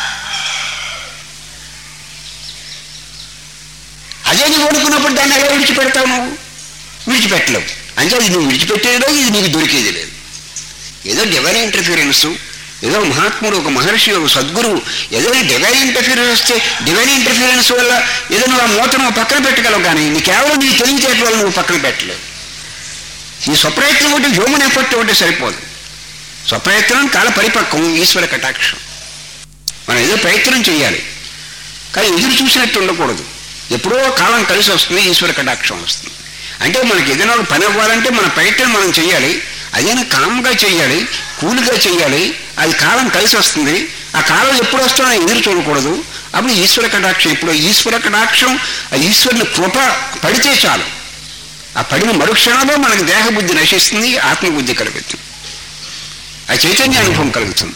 Speaker 1: అదే నువ్వు అనుకున్నప్పుడు దాన్ని ఎలా విడిచిపెడతావు నువ్వు విడిచిపెట్టలేవు అంటే అది నువ్వు విడిచిపెట్టేది లేదు ఇది నీకు దొరికేది లేదు ఏదో డివైన్ ఇంటర్ఫీరెన్స్ ఏదో మహాత్ముడు ఒక మహర్షి ఒక సద్గురువు ఏదైనా డివైన్ ఇంటర్ఫీరెన్స్ వస్తే డివైన్ ఇంటర్ఫీరెన్స్ వల్ల ఏదో నువ్వు ఆ మూత నువ్వు పక్కన పెట్టగలవు కానీ నీ కేవలం నీ తెలివితేటల వల్ల నువ్వు పక్కన పెట్టలేవు నీ స్వప్రయత్నం ఒకటి హ్యూమన్ ఎఫర్ట్ ఒకటి సరిపోదు స్వప్రయత్నం కాల పరిపక్వం ఈశ్వర కటాక్షం మనం ఏదో ప్రయత్నం చేయాలి కానీ ఎదురు చూసినట్టు ఉండకూడదు ఎప్పుడో కాలం కలిసి వస్తుంది ఈశ్వర కటాక్షం వస్తుంది అంటే మనకి ఏదైనా ఒక పని అవ్వాలంటే మన ప్రయత్నం మనం చేయాలి అదైనా కామ్గా చేయాలి కూల్గా చేయాలి అది కాలం కలిసి వస్తుంది ఆ కాలం ఎప్పుడు వస్తుందో ఎదురు చూడకూడదు అప్పుడు ఈశ్వర కటాక్షం ఇప్పుడు ఈశ్వర కటాక్షం ఆ ఈశ్వరుని కృప పడితే చాలు ఆ పడిన మరుక్షణంలో మనకి దేహబుద్ధి నశిస్తుంది ఆత్మబుద్ధి కలుగుతుంది ఆ చైతన్య అనుభవం కలుగుతుంది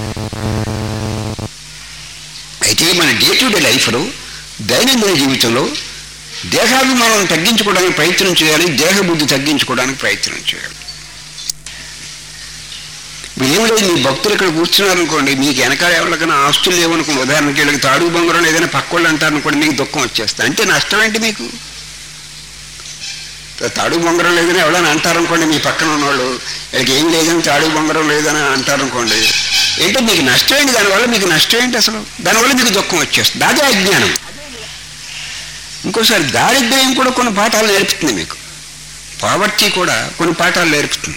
Speaker 1: అయితే మన డే టు డే లైఫ్లో దైనందిన జీవితంలో దేహాభిమానం తగ్గించుకోవడానికి ప్రయత్నం చేయాలి దేహబుద్ధి తగ్గించుకోవడానికి ప్రయత్నం చేయాలి ఇప్పుడు ఏం లేదు మీ భక్తులు ఇక్కడ కూర్చున్నారనుకోండి మీకు వెనకాల ఎవరికైనా ఆస్తులు లేవనుకోండి ఉదాహరణకి వీళ్ళకి తాడు బొంగరం ఏదైనా పక్క వాళ్ళు అంటారనుకోండి మీకు దుఃఖం వచ్చేస్తుంది అంటే నష్టం ఏంటి మీకు తాడు బొంగరం లేదని ఎవరైనా అంటారనుకోండి మీ పక్కన ఉన్నవాళ్ళు వీళ్ళకి ఏం లేదని తాడు బొంగరం లేదని అంటారనుకోండి ఏంటో మీకు నష్టం ఏంటి దానివల్ల మీకు నష్టం ఏంటి అసలు దానివల్ల మీకు దుఃఖం వచ్చేస్తుంది అదే అజ్ఞానం ఇంకోసారి దారిద్ర్యం కూడా కొన్ని పాఠాలు నేర్పుతుంది మీకు పావర్టీ కూడా కొన్ని పాఠాలు నేర్పుతుంది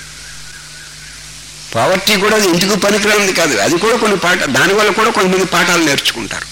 Speaker 1: పావర్టీ కూడా అది ఇంటికి పనికిరాంది కాదు అది కూడా కొన్ని పాఠ దానివల్ల కూడా కొంతమంది పాఠాలు నేర్చుకుంటారు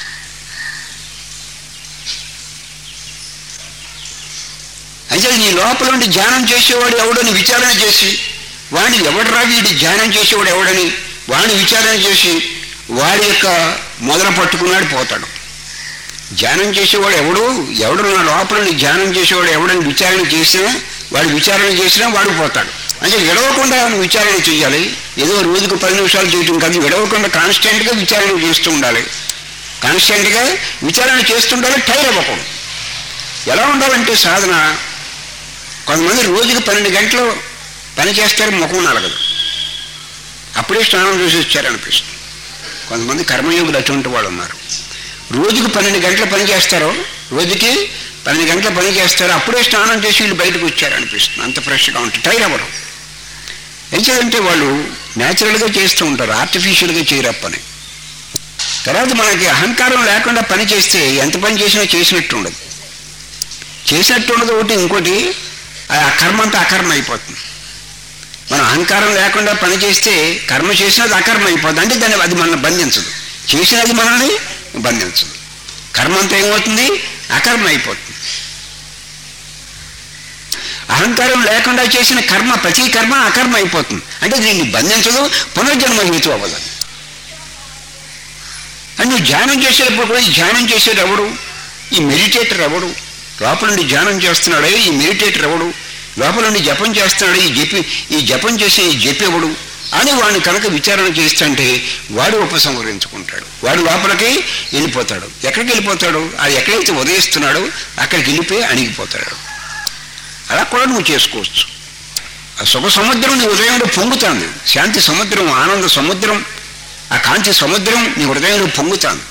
Speaker 1: అయితే నీ లోపల ఉండి ధ్యానం చేసేవాడు ఎవడని విచారణ చేసి వాడిని ఎవడరా వీడి ధ్యానం చేసేవాడు ఎవడని వాడిని విచారణ చేసి వాడి యొక్క మొదల పట్టుకున్నాడు పోతాడు ధ్యానం చేసేవాడు ఎవడు ఎవడు నా లోపల ఉండి ధ్యానం చేసేవాడు ఎవడని విచారణ చేసినా వాడు విచారణ చేసినా వాడు పోతాడు అంటే విడవకుండా నువ్వు విచారణ చేయాలి ఏదో రోజుకు పది నిమిషాలు చేయటం కాదు విడవకుండా కాన్స్టెంట్గా విచారణ చేస్తూ ఉండాలి కాన్స్టెంట్గా విచారణ చేస్తుండాలి టైర్ అవ్వకూడదు ఎలా ఉండాలంటే సాధన కొంతమంది రోజుకి పన్నెండు గంటలు పని చేస్తారు ముఖం నలగదు అప్పుడే స్నానం చేసి వచ్చారనిపిస్తుంది కొంతమంది కర్మయోగులు అటువంటి వాళ్ళు ఉన్నారు రోజుకి పన్నెండు గంటలు పని చేస్తారు రోజుకి పన్నెండు గంటలు పని చేస్తారు అప్పుడే స్నానం చేసి వీళ్ళు బయటకు వచ్చారనిపిస్తుంది అంత ఫ్రెష్గా ఉంటుంది టైర్ అవ్వరు ఎంచేదంటే వాళ్ళు న్యాచురల్గా చేస్తూ ఉంటారు ఆర్టిఫిషియల్గా చేయరు పని తర్వాత మనకి అహంకారం లేకుండా పని చేస్తే ఎంత పని చేసినా చేసినట్టు ఉండదు చేసినట్టు ఉండదు ఒకటి ఇంకోటి ఆ కర్మ అంతా అకర్మ అయిపోతుంది మనం అహంకారం లేకుండా పని చేస్తే కర్మ చేసినది అకర్మ అయిపోతుంది అంటే దాన్ని అది మనల్ని బంధించదు చేసినది మనల్ని బంధించదు కర్మ అంతా ఏమవుతుంది అకర్మ అయిపోతుంది అహంకారం లేకుండా చేసిన కర్మ ప్రతి కర్మ అకర్మ అయిపోతుంది అంటే దీన్ని బంధించదు పునర్జన్మ హేతు అవ్వదు అంటే నువ్వు ధ్యానం చేసేటప్పుడు కూడా ఈ ధ్యానం చేసేది ఎవడు ఈ మెడిటేటర్ ఎవడు లోపల నుండి ధ్యానం చేస్తున్నాడే ఈ మెడిటేటర్ ఎవడు లోపల నుండి జపం చేస్తున్నాడే ఈ జపి ఈ జపం చేసే ఈ జపెవడు అని వాడిని కనుక విచారణ చేస్తుంటే వాడు ఉపసంహరించుకుంటాడు వాడు లోపలికి వెళ్ళిపోతాడు ఎక్కడికి వెళ్ళిపోతాడు అది ఎక్కడైతే ఉదయిస్తున్నాడో అక్కడికి వెళ్ళిపోయి అణిగిపోతాడు అలా కూడా నువ్వు చేసుకోవచ్చు ఆ సుఖ సముద్రం నీ హృదయంలో పొంగుతుంది శాంతి సముద్రం ఆనంద సముద్రం ఆ కాంతి సముద్రం నీ హృదయంలో పొంగుతాను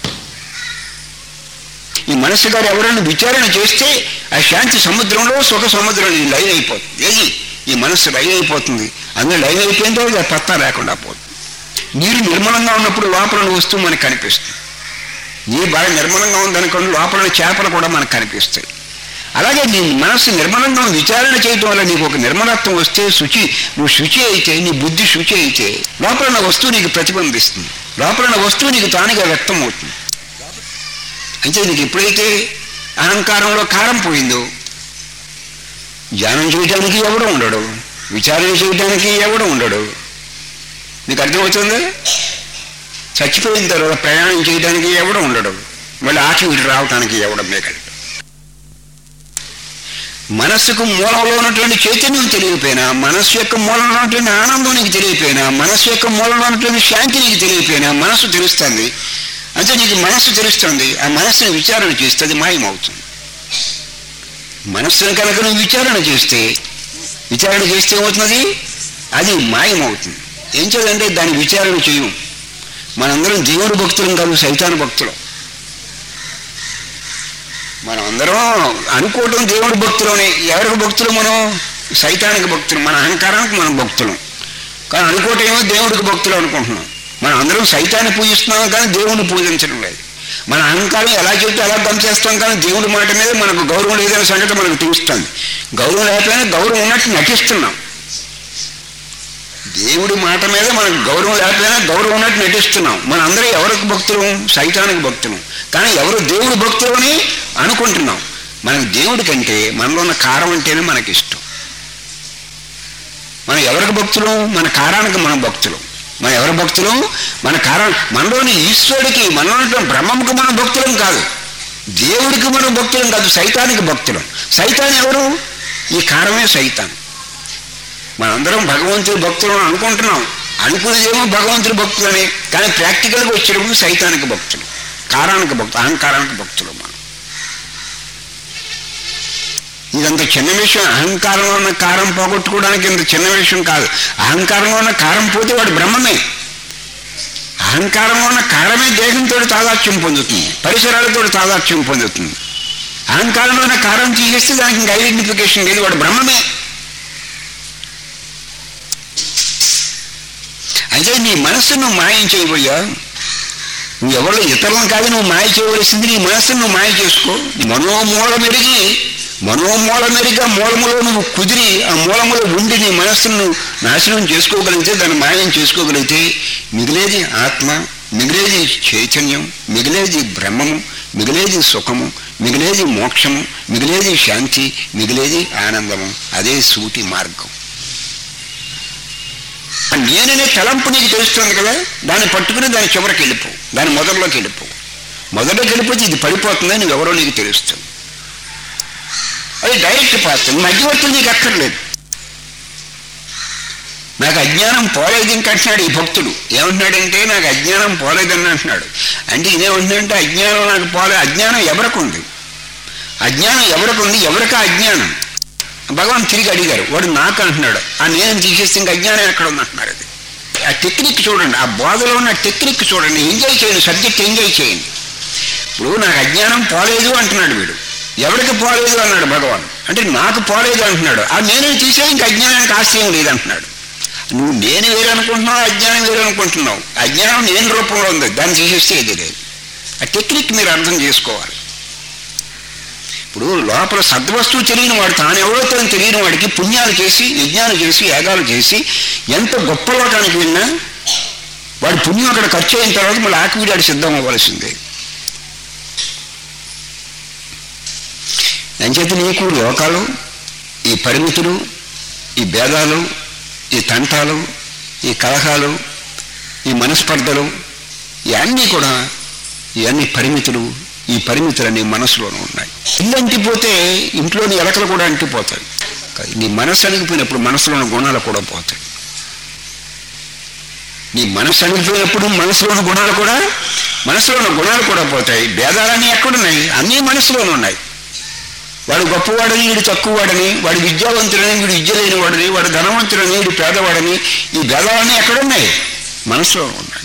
Speaker 1: ఈ మనస్సు గారు ఎవరైనా విచారణ చేస్తే ఆ శాంతి సముద్రంలో సుఖ సముద్రం నీ లైన్ అయిపోతుంది ఏది ఈ మనస్సు లైన్ అయిపోతుంది అందులో లైన్ అయిపోయిన తర్వాత అది పత్తా లేకుండా పోతుంది నీరు నిర్మలంగా ఉన్నప్పుడు లోపల వస్తువు మనకు కనిపిస్తుంది నీరు బాగా నిర్మలంగా ఉందనుకోండి లోపల చేపలు కూడా మనకు కనిపిస్తాయి అలాగే నీ మనస్సు నిర్మలంగా విచారణ చేయటం వల్ల నీకు ఒక నిర్మలత్వం వస్తే శుచి నువ్వు శుచి అయితే నీ బుద్ధి శుచి అయితే లోపల ఉన్న వస్తువు నీకు ప్రతిబంధిస్తుంది లోపల ఉన్న వస్తువు నీకు తానుగా వ్యక్తం అవుతుంది అంటే నీకు ఎప్పుడైతే అహంకారంలో కారం పోయిందో ధ్యానం చేయడానికి ఎవడు ఉండడు విచారణ చేయడానికి ఎవడు ఉండడు నీకు అర్థమవుతుంది చచ్చిపోయిన తర్వాత ప్రయాణం చేయడానికి ఎవడు ఉండడు మళ్ళీ ఆకి వీటి రావడానికి ఎవడం మేకడు మనస్సుకు మూలంలో ఉన్నటువంటి చైతన్యం తెలియపోయినా మనస్సు యొక్క మూలంలో ఉన్నటువంటి ఆనందం నీకు తెలియపోయినా మనస్సు యొక్క మూలంలో ఉన్నటువంటి శాంతి నీకు తెలియపోయినా మనస్సు తెలుస్తుంది అంటే నీకు మనస్సు తెలుస్తుంది ఆ మనస్సుని విచారణ చేస్తే అది మాయమవుతుంది మనస్సును కనుక నువ్వు విచారణ చేస్తే విచారణ చేస్తే ఏమవుతున్నది అది మాయమవుతుంది ఏం చేయాలంటే దాని విచారణ చేయం మనందరం దేవుడు భక్తులం కాదు సైతాను భక్తులం మనం అందరం అనుకోవటం దేవుడి భక్తులనే ఎవరికి భక్తులు మనం సైతానికి భక్తులు మన అహంకారానికి మనం భక్తులం కానీ అనుకోవటం ఏమో దేవుడికి భక్తులు అనుకుంటున్నాం మనం అందరం సైతాన్ని పూజిస్తున్నాం కానీ దేవుడిని పూజించడం లేదు మన అహంకారం ఎలా చెప్తే అలా చేస్తాం కానీ దేవుడి మాట మీద మనకు గౌరవం లేదనే సంగతి మనకు తెలుస్తుంది గౌరవం లేకపోయినా గౌరవం ఉన్నట్టు నటిస్తున్నాం దేవుడి మాట మీద మనకు గౌరవం లేకపోయినా గౌరవం ఉన్నట్టు నటిస్తున్నాం మన అందరూ ఎవరికి భక్తులు సైతానికి భక్తులు కానీ ఎవరు దేవుడి భక్తులు అని అనుకుంటున్నాం మనకు దేవుడి కంటే మనలో ఉన్న కారం అంటేనే మనకి ఇష్టం మనం ఎవరికి భక్తులు మన కారానికి మనం భక్తులు మన ఎవరి భక్తులు మన కారణం మనలోని ఈశ్వరుడికి మనలో బ్రహ్మముకు మనం భక్తులం కాదు దేవుడికి మనం భక్తులం కాదు సైతానికి భక్తులం సైతాన్ ఎవరు ఈ కారమే సైతాన్ మనందరం భగవంతుడి భక్తులు అని అనుకుంటున్నాం అనుకునేదేమో భగవంతుడి భక్తులని కానీ ప్రాక్టికల్గా వచ్చేటప్పుడు సైతానికి భక్తులు కారానికి భక్తులు అహంకారానికి భక్తులు మనం ఇదంత చిన్న విషయం అహంకారంలో ఉన్న కారం పోగొట్టుకోవడానికి ఇంత చిన్న విషయం కాదు అహంకారంలో ఉన్న కారం పోతే వాడు బ్రహ్మమే అహంకారంలో ఉన్న కారమే దేహంతో తాదాత్యం పొందుతుంది పరిసరాలతో తాదాత్యం పొందుతుంది అహంకారంలో ఉన్న కారం తీసేస్తే దానికి ఇంకా ఐడెంటిఫికేషన్ లేదు వాడు బ్రహ్మమే అయితే నీ మనస్సు నువ్వు మాయం చేయబోయా నువ్వు ఎవరు ఇతరులను కాదు నువ్వు మాయ చేయవలసింది నీ మనస్సును నువ్వు మాయ చేసుకో మనోమూల మెరిగి మనోమూల మెరిగా మూలములో నువ్వు కుదిరి ఆ మూలములో ఉండి నీ మనస్సును నాశనం చేసుకోగలిగితే దాన్ని మాయం చేసుకోగలిగితే మిగిలేది ఆత్మ మిగిలేది చైతన్యం మిగిలేది బ్రహ్మము మిగిలేది సుఖము మిగిలేది మోక్షము మిగిలేది శాంతి మిగిలేది ఆనందము అదే సూటి మార్గం నేననే తలంపు నీకు తెలుస్తుంది కదా దాన్ని పట్టుకుని దాని చివరికి వెళ్ళిపో దాని మొదల్లోకి వెళ్ళిపో మొదల్లోకి వెళ్ళిపోతే ఇది పడిపోతుందని నువ్వెవరో నీకు తెలుస్తుంది అది డైరెక్ట్ పాత్ మధ్యవర్తులు నీకు అక్కర్లేదు నాకు అజ్ఞానం పోలేదు ఇంకంటున్నాడు ఈ భక్తుడు ఏమంటున్నాడంటే నాకు అజ్ఞానం పోలేదని అంటున్నాడు అంటే ఇదేమంటున్నాడంటే అజ్ఞానం నాకు పోలే అజ్ఞానం ఎవరికి ఉంది అజ్ఞానం ఎవరికి ఉంది ఎవరికి అజ్ఞానం భగవాన్ తిరిగి అడిగారు వాడు నాకు అంటున్నాడు ఆ నేను తీసేస్తే ఇంకా అజ్ఞానం ఎక్కడ ఉంది అంటున్నాడు అది ఆ టెక్నిక్ చూడండి ఆ బోధలో ఉన్న టెక్నిక్ చూడండి ఎంజాయ్ చేయండి సబ్జెక్ట్ ఎంజాయ్ చేయండి ఇప్పుడు నాకు అజ్ఞానం పోలేదు అంటున్నాడు వీడు ఎవరికి పోలేదు అన్నాడు భగవాన్ అంటే నాకు పోలేదు అంటున్నాడు ఆ నేనే తీసే ఇంకా అజ్ఞానానికి ఆశ్రయం లేదంటున్నాడు నువ్వు నేను వేరే అనుకుంటున్నావు అజ్ఞానం వేరే అనుకుంటున్నావు అజ్ఞానం నేను రూపంలో ఉంది దాన్ని తీసేస్తే ఇది లేదు ఆ టెక్నిక్ మీరు అర్థం చేసుకోవాలి ఇప్పుడు లోపల సద్వస్తువు తెలియని వాడు తాను ఎవరో తను తెలియని వాడికి పుణ్యాలు చేసి యజ్ఞాలు చేసి యాగాలు చేసి ఎంత గొప్ప లోకానికి వెళ్ళినా వాడి పుణ్యం అక్కడ ఖర్చు అయిన తర్వాత మళ్ళీ ఆకివీడాడు సిద్ధం అవ్వాల్సిందే ఎంచేత నీకు లోకాలు ఈ పరిమితులు ఈ భేదాలు ఈ తంటాలు ఈ కలహాలు ఈ మనస్పర్ధలు ఇవన్నీ కూడా ఇవన్నీ పరిమితులు ఈ పరిమితులన్నీ మనసులోనే ఉన్నాయి ఇల్లు అంటిపోతే ఇంట్లోని ఎలకలు కూడా అంటిపోతాయి నీ మనసు అణిగిపోయినప్పుడు మనసులోని గుణాలు కూడా పోతాయి నీ మనసు అణిగిపోయినప్పుడు మనసులోని గుణాలు కూడా మనసులోని గుణాలు కూడా పోతాయి భేదాలన్నీ ఎక్కడున్నాయి అన్నీ మనసులోనే ఉన్నాయి వాడు గొప్పవాడని వీడు తక్కువవాడని వాడు విద్యావంతుడని వీడు విద్య లేనివాడని వాడు ధనవంతుడని వీడు పేదవాడని ఈ భేదాలన్నీ ఎక్కడున్నాయి మనసులో ఉన్నాయి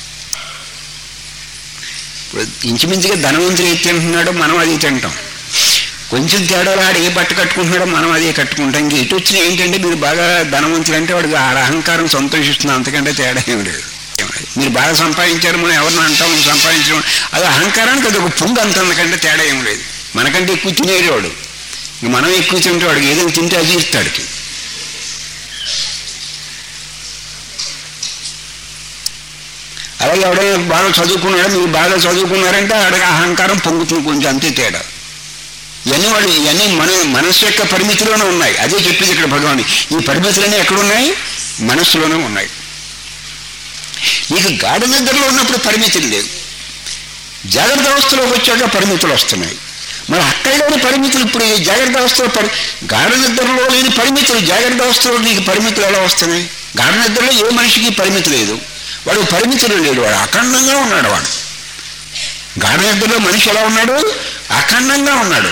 Speaker 1: ఇప్పుడు ఇంచుమించుగా ధనవంతుడు ఏది తింటున్నాడో మనం అది తింటాం కొంచెం తేడాలు ఆడు ఏ బట్ట కట్టుకుంటున్నాడో మనం అదే కట్టుకుంటాం ఇంక ఇటు వచ్చిన ఏంటంటే మీరు బాగా ధనవంతులు అంటే వాడికి ఆడ అహంకారం సంతోషిస్తున్నాం అంతకంటే తేడా ఏం లేదు మీరు బాగా సంపాదించారు మనం ఎవరిని అంటాం సంపాదించడం అది అహంకారానికి అది ఒక పొంగు అంత అంతకంటే తేడా ఏం లేదు మనకంటే ఎక్కువ తినేవాడు ఇంక మనం ఎక్కువ తింటే వాడికి ఏదైనా తింటే అజీర్తాడికి అలాగే ఎవడైనా బాగా చదువుకున్నాడో మీరు బాగా చదువుకున్నారంటే ఆడికి అహంకారం పొంగుతుంది కొంచెం అంతే తేడా ఇవన్నీ వాళ్ళు ఇవన్నీ మన మనస్సు యొక్క పరిమితిలోనే ఉన్నాయి అదే చెప్పింది ఇక్కడ భగవాన్ ఈ పరిమితులన్నీ ఎక్కడున్నాయి మనస్సులోనే ఉన్నాయి నీకు గాఢ నిద్రలో ఉన్నప్పుడు పరిమితులు లేవు జాగ్రత్త అవస్థలోకి వచ్చాక పరిమితులు వస్తున్నాయి మరి అక్కడ లేని పరిమితులు ఇప్పుడు ఈ జాగ్రత్త అవస్థలో పరి గాఢ నిద్రలో లేని పరిమితులు జాగ్రత్త అవస్థలో నీకు పరిమితులు ఎలా వస్తున్నాయి గాఢ నిద్రలో ఏ మనిషికి పరిమితి లేదు వాడు పరిమితులు లేడు వాడు అఖండంగా ఉన్నాడు వాడు గాఢ నిద్రలో మనిషి ఎలా ఉన్నాడు అఖండంగా ఉన్నాడు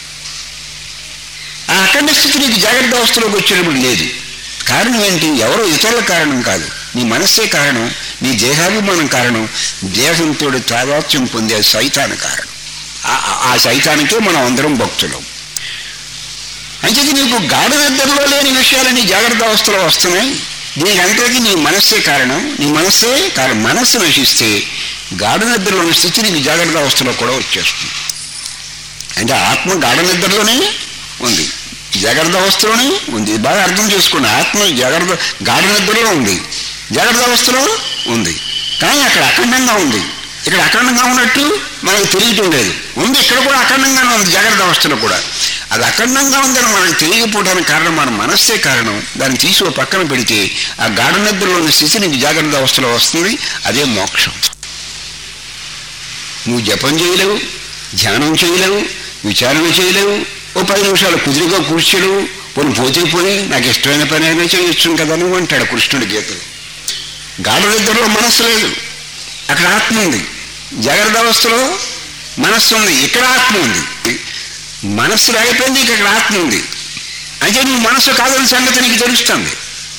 Speaker 1: ఆ అఖండ స్థితి నీకు జాగ్రత్త అవస్థలోకి వచ్చేటప్పుడు లేదు కారణం ఏంటి ఎవరో ఇతరుల కారణం కాదు నీ మనస్సే కారణం నీ దేహాభిమానం కారణం దేహంతో తాదాత్యం పొందే సైతాన కారణం ఆ- ఆ- ఆ సైతానికే మనం అందరం భక్తులం అంచేది నీకు గాఢ నిద్రలో లేని విషయాలు నీ జాగ్రత్త అవస్థలో వస్తున్నాయి దీనికి అంతటికీ నీ మనస్సే కారణం నీ మనస్సే కారణం మనస్సు నశిస్తే గాఢ నిద్రలోని స్థితి నీకు జాగ్రత్త అవస్థలో కూడా వచ్చేస్తుంది అంటే ఆత్మ గాఢ నిద్రలోనే ఉంది జాగ్రత్త అవస్థలోనే ఉంది ఇది బాగా అర్థం చేసుకోండి ఆత్మ జాగ్రత్త గాఢ నిద్రలో ఉంది జాగ్రత్త అవస్థలో ఉంది కానీ అక్కడ అఖండంగా ఉంది ఇక్కడ అఖండంగా ఉన్నట్టు మనకు తెలియటం లేదు ఉంది ఇక్కడ కూడా అఖండంగానే ఉంది జాగ్రత్త అవస్థలో కూడా అది అఖండంగా ఉందని మనకు తెలియకపోవడానికి కారణం మన మనస్సే కారణం దాన్ని తీసి ఓ పక్కన పెడితే ఆ గాఢ నిద్రలోని స్థితి నీకు జాగ్రత్త అవస్థలో వస్తుంది అదే మోక్షం నువ్వు జపం చేయలేవు ధ్యానం చేయలేవు విచారణ చేయలేవు ఓ పది నిమిషాలు కుదిరిగా కూర్చోలేవు పోనీ పోతే పోయి నాకు ఇష్టమైన పని అయినా చేయొచ్చు కదా నువ్వు అంటాడు కృష్ణుడి గీతలు గాఢ నిద్రలో మనస్సు లేదు అక్కడ ఆత్మ ఉంది జాగ్రత్త అవస్థలో మనస్సు ఉంది ఇక్కడ ఆత్మ ఉంది మనస్సు లేకపోయింది ఇక్కడ ఆత్మ ఉంది అయితే నువ్వు మనస్సు కాదని సంగతి నీకు తెలుస్తుంది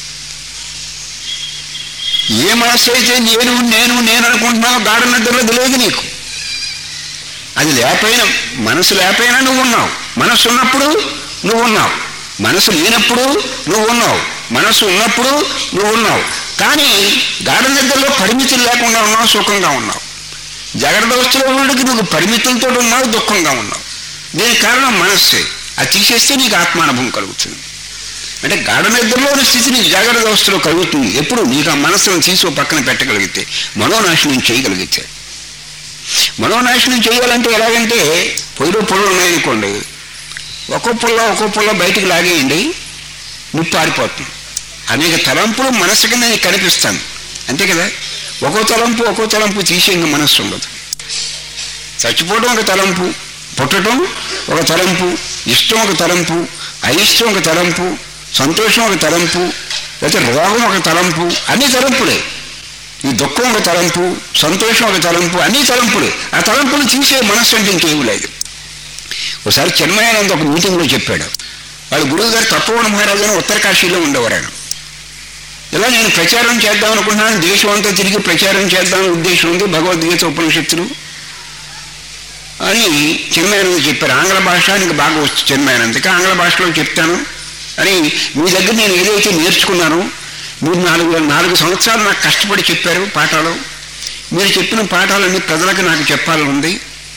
Speaker 1: ఏ మనస్సు అయితే నేను నేను నేను అనుకుంటున్నావు గాఢ నిద్రలో తెలియదు నీకు అది లేకపోయినా మనసు లేకపోయినా నువ్వు ఉన్నావు మనసు ఉన్నప్పుడు నువ్వు ఉన్నావు మనసు లేనప్పుడు నువ్వు ఉన్నావు మనసు ఉన్నప్పుడు నువ్వు ఉన్నావు కానీ గాఢ నిద్రలో పరిమితులు లేకుండా ఉన్నావు సుఖంగా ఉన్నావు జాగ్రత్త అవస్థలో ఉన్నటికి నువ్వు పరిమితులతో ఉన్నావు దుఃఖంగా ఉన్నావు దీనికి కారణం మనస్సే అది తీసేస్తే నీకు ఆత్మానుభవం కలుగుతుంది అంటే గాఢ నిద్రలోని స్థితి నీకు జాగ్రత్త అవస్థలో కలుగుతుంది ఎప్పుడు నీకు ఆ మనస్సును తీసి ఓ పక్కన పెట్టగలిగితే మనోనాశనం చేయగలిగితే మనోనాశనం చేయాలంటే ఎలాగంటే పొయ్యిలో పుల్లలు ఉన్నాయనుకోండి ఒక్కో పుల్ల ఒక్కో పుల్ల బయటికి లాగేయండి నిప్పు ఆరిపోతుంది అనేక తలంపులు మనస్సు కింద నీకు కనిపిస్తాను అంతే కదా ఒక్కో తలంపు ఒక్కో తలంపు తీసే ఇంకా మనస్సు ఉండదు చచ్చిపోవడం ఒక తలంపు పుట్టడం ఒక తలంపు ఇష్టం ఒక తలంపు అయిష్టం ఒక తలంపు సంతోషం ఒక తలంపు లేకపోతే రోగం ఒక తలంపు అన్ని తలంపులే ఈ దుఃఖం ఒక తలంపు సంతోషం ఒక తలంపు అన్ని తలంపులే ఆ తలంపులు తీసే మనస్సు అంటే ఇంకేమీ లేదు ఒకసారి చిన్మయానంద ఒక మీటింగ్లో చెప్పాడు వాళ్ళ గురువు గారు తప్పవన మహారాజు అని ఉత్తర కాశీలో ఉండేవారు ఆయన ఇలా నేను ప్రచారం చేద్దాం అనుకుంటున్నాను దేశం అంతా తిరిగి ప్రచారం చేద్దాం ఉద్దేశం ఉంది భగవద్గీత ఉపనిషత్తులు అని చిన్మయానంద చెప్పారు ఆంగ్ల భాష నీకు బాగా వచ్చు చిన్మయానందకి ఆంగ్ల భాషలో చెప్తాను అని మీ దగ్గర నేను ఏదైతే నేర్చుకున్నానో మీరు నాలుగు నాలుగు సంవత్సరాలు నాకు కష్టపడి చెప్పారు పాఠాలు మీరు చెప్పిన పాఠాలన్నీ ప్రజలకు నాకు చెప్పాలని ఉంది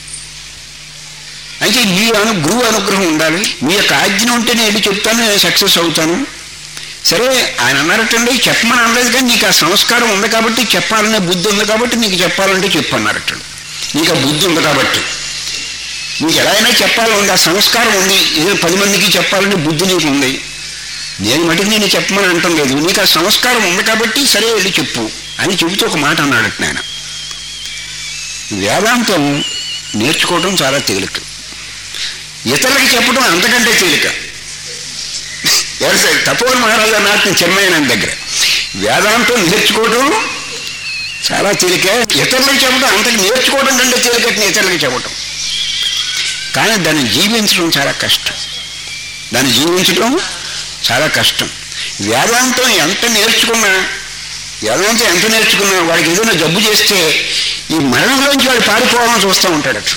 Speaker 1: అయితే మీ అను గురువు అనుగ్రహం ఉండాలి మీ యొక్క ఆజ్ఞ ఉంటే నేను వెళ్ళి చెప్తాను నేను సక్సెస్ అవుతాను సరే ఆయన అన్నారటండి చెప్పమని అనలేదు కానీ నీకు ఆ సంస్కారం ఉంది కాబట్టి చెప్పాలనే బుద్ధి ఉంది కాబట్టి నీకు చెప్పాలంటే చెప్పు అన్నారటండి నీకు ఆ బుద్ధి ఉంది కాబట్టి నీకు ఎలా అయినా చెప్పాలని ఉంది ఆ సంస్కారం ఉంది ఏదో పది మందికి చెప్పాలనే బుద్ధి నీకు ఉంది నేను మటుకు నేను చెప్పమని అంటం లేదు నీకు ఆ సంస్కారం ఉంది కాబట్టి సరే వెళ్ళి చెప్పు అని చెబుతూ ఒక మాట అన్నాడట నాయన వేదాంతం నేర్చుకోవడం చాలా తేలిక ఇతరులకి చెప్పడం అంతకంటే తేలిక ఎవరు సార్ తపోవన్ మహారాజా నాటిన చెన్నైన దగ్గర వేదాంతం నేర్చుకోవడం చాలా తేలిక ఇతరులకు చెప్పడం అంతకు నేర్చుకోవడం కంటే తేలికట్ని ఇతరులకు చెప్పడం కానీ దాన్ని జీవించడం చాలా కష్టం దాన్ని జీవించడం చాలా కష్టం వేదాంతం ఎంత నేర్చుకున్నా వేదాంతం ఎంత నేర్చుకున్నా వాడికి ఏదైనా జబ్బు చేస్తే ఈ మరణంలోంచి వాడు పారిపోవాలని చూస్తూ ఉంటాడు అట్లా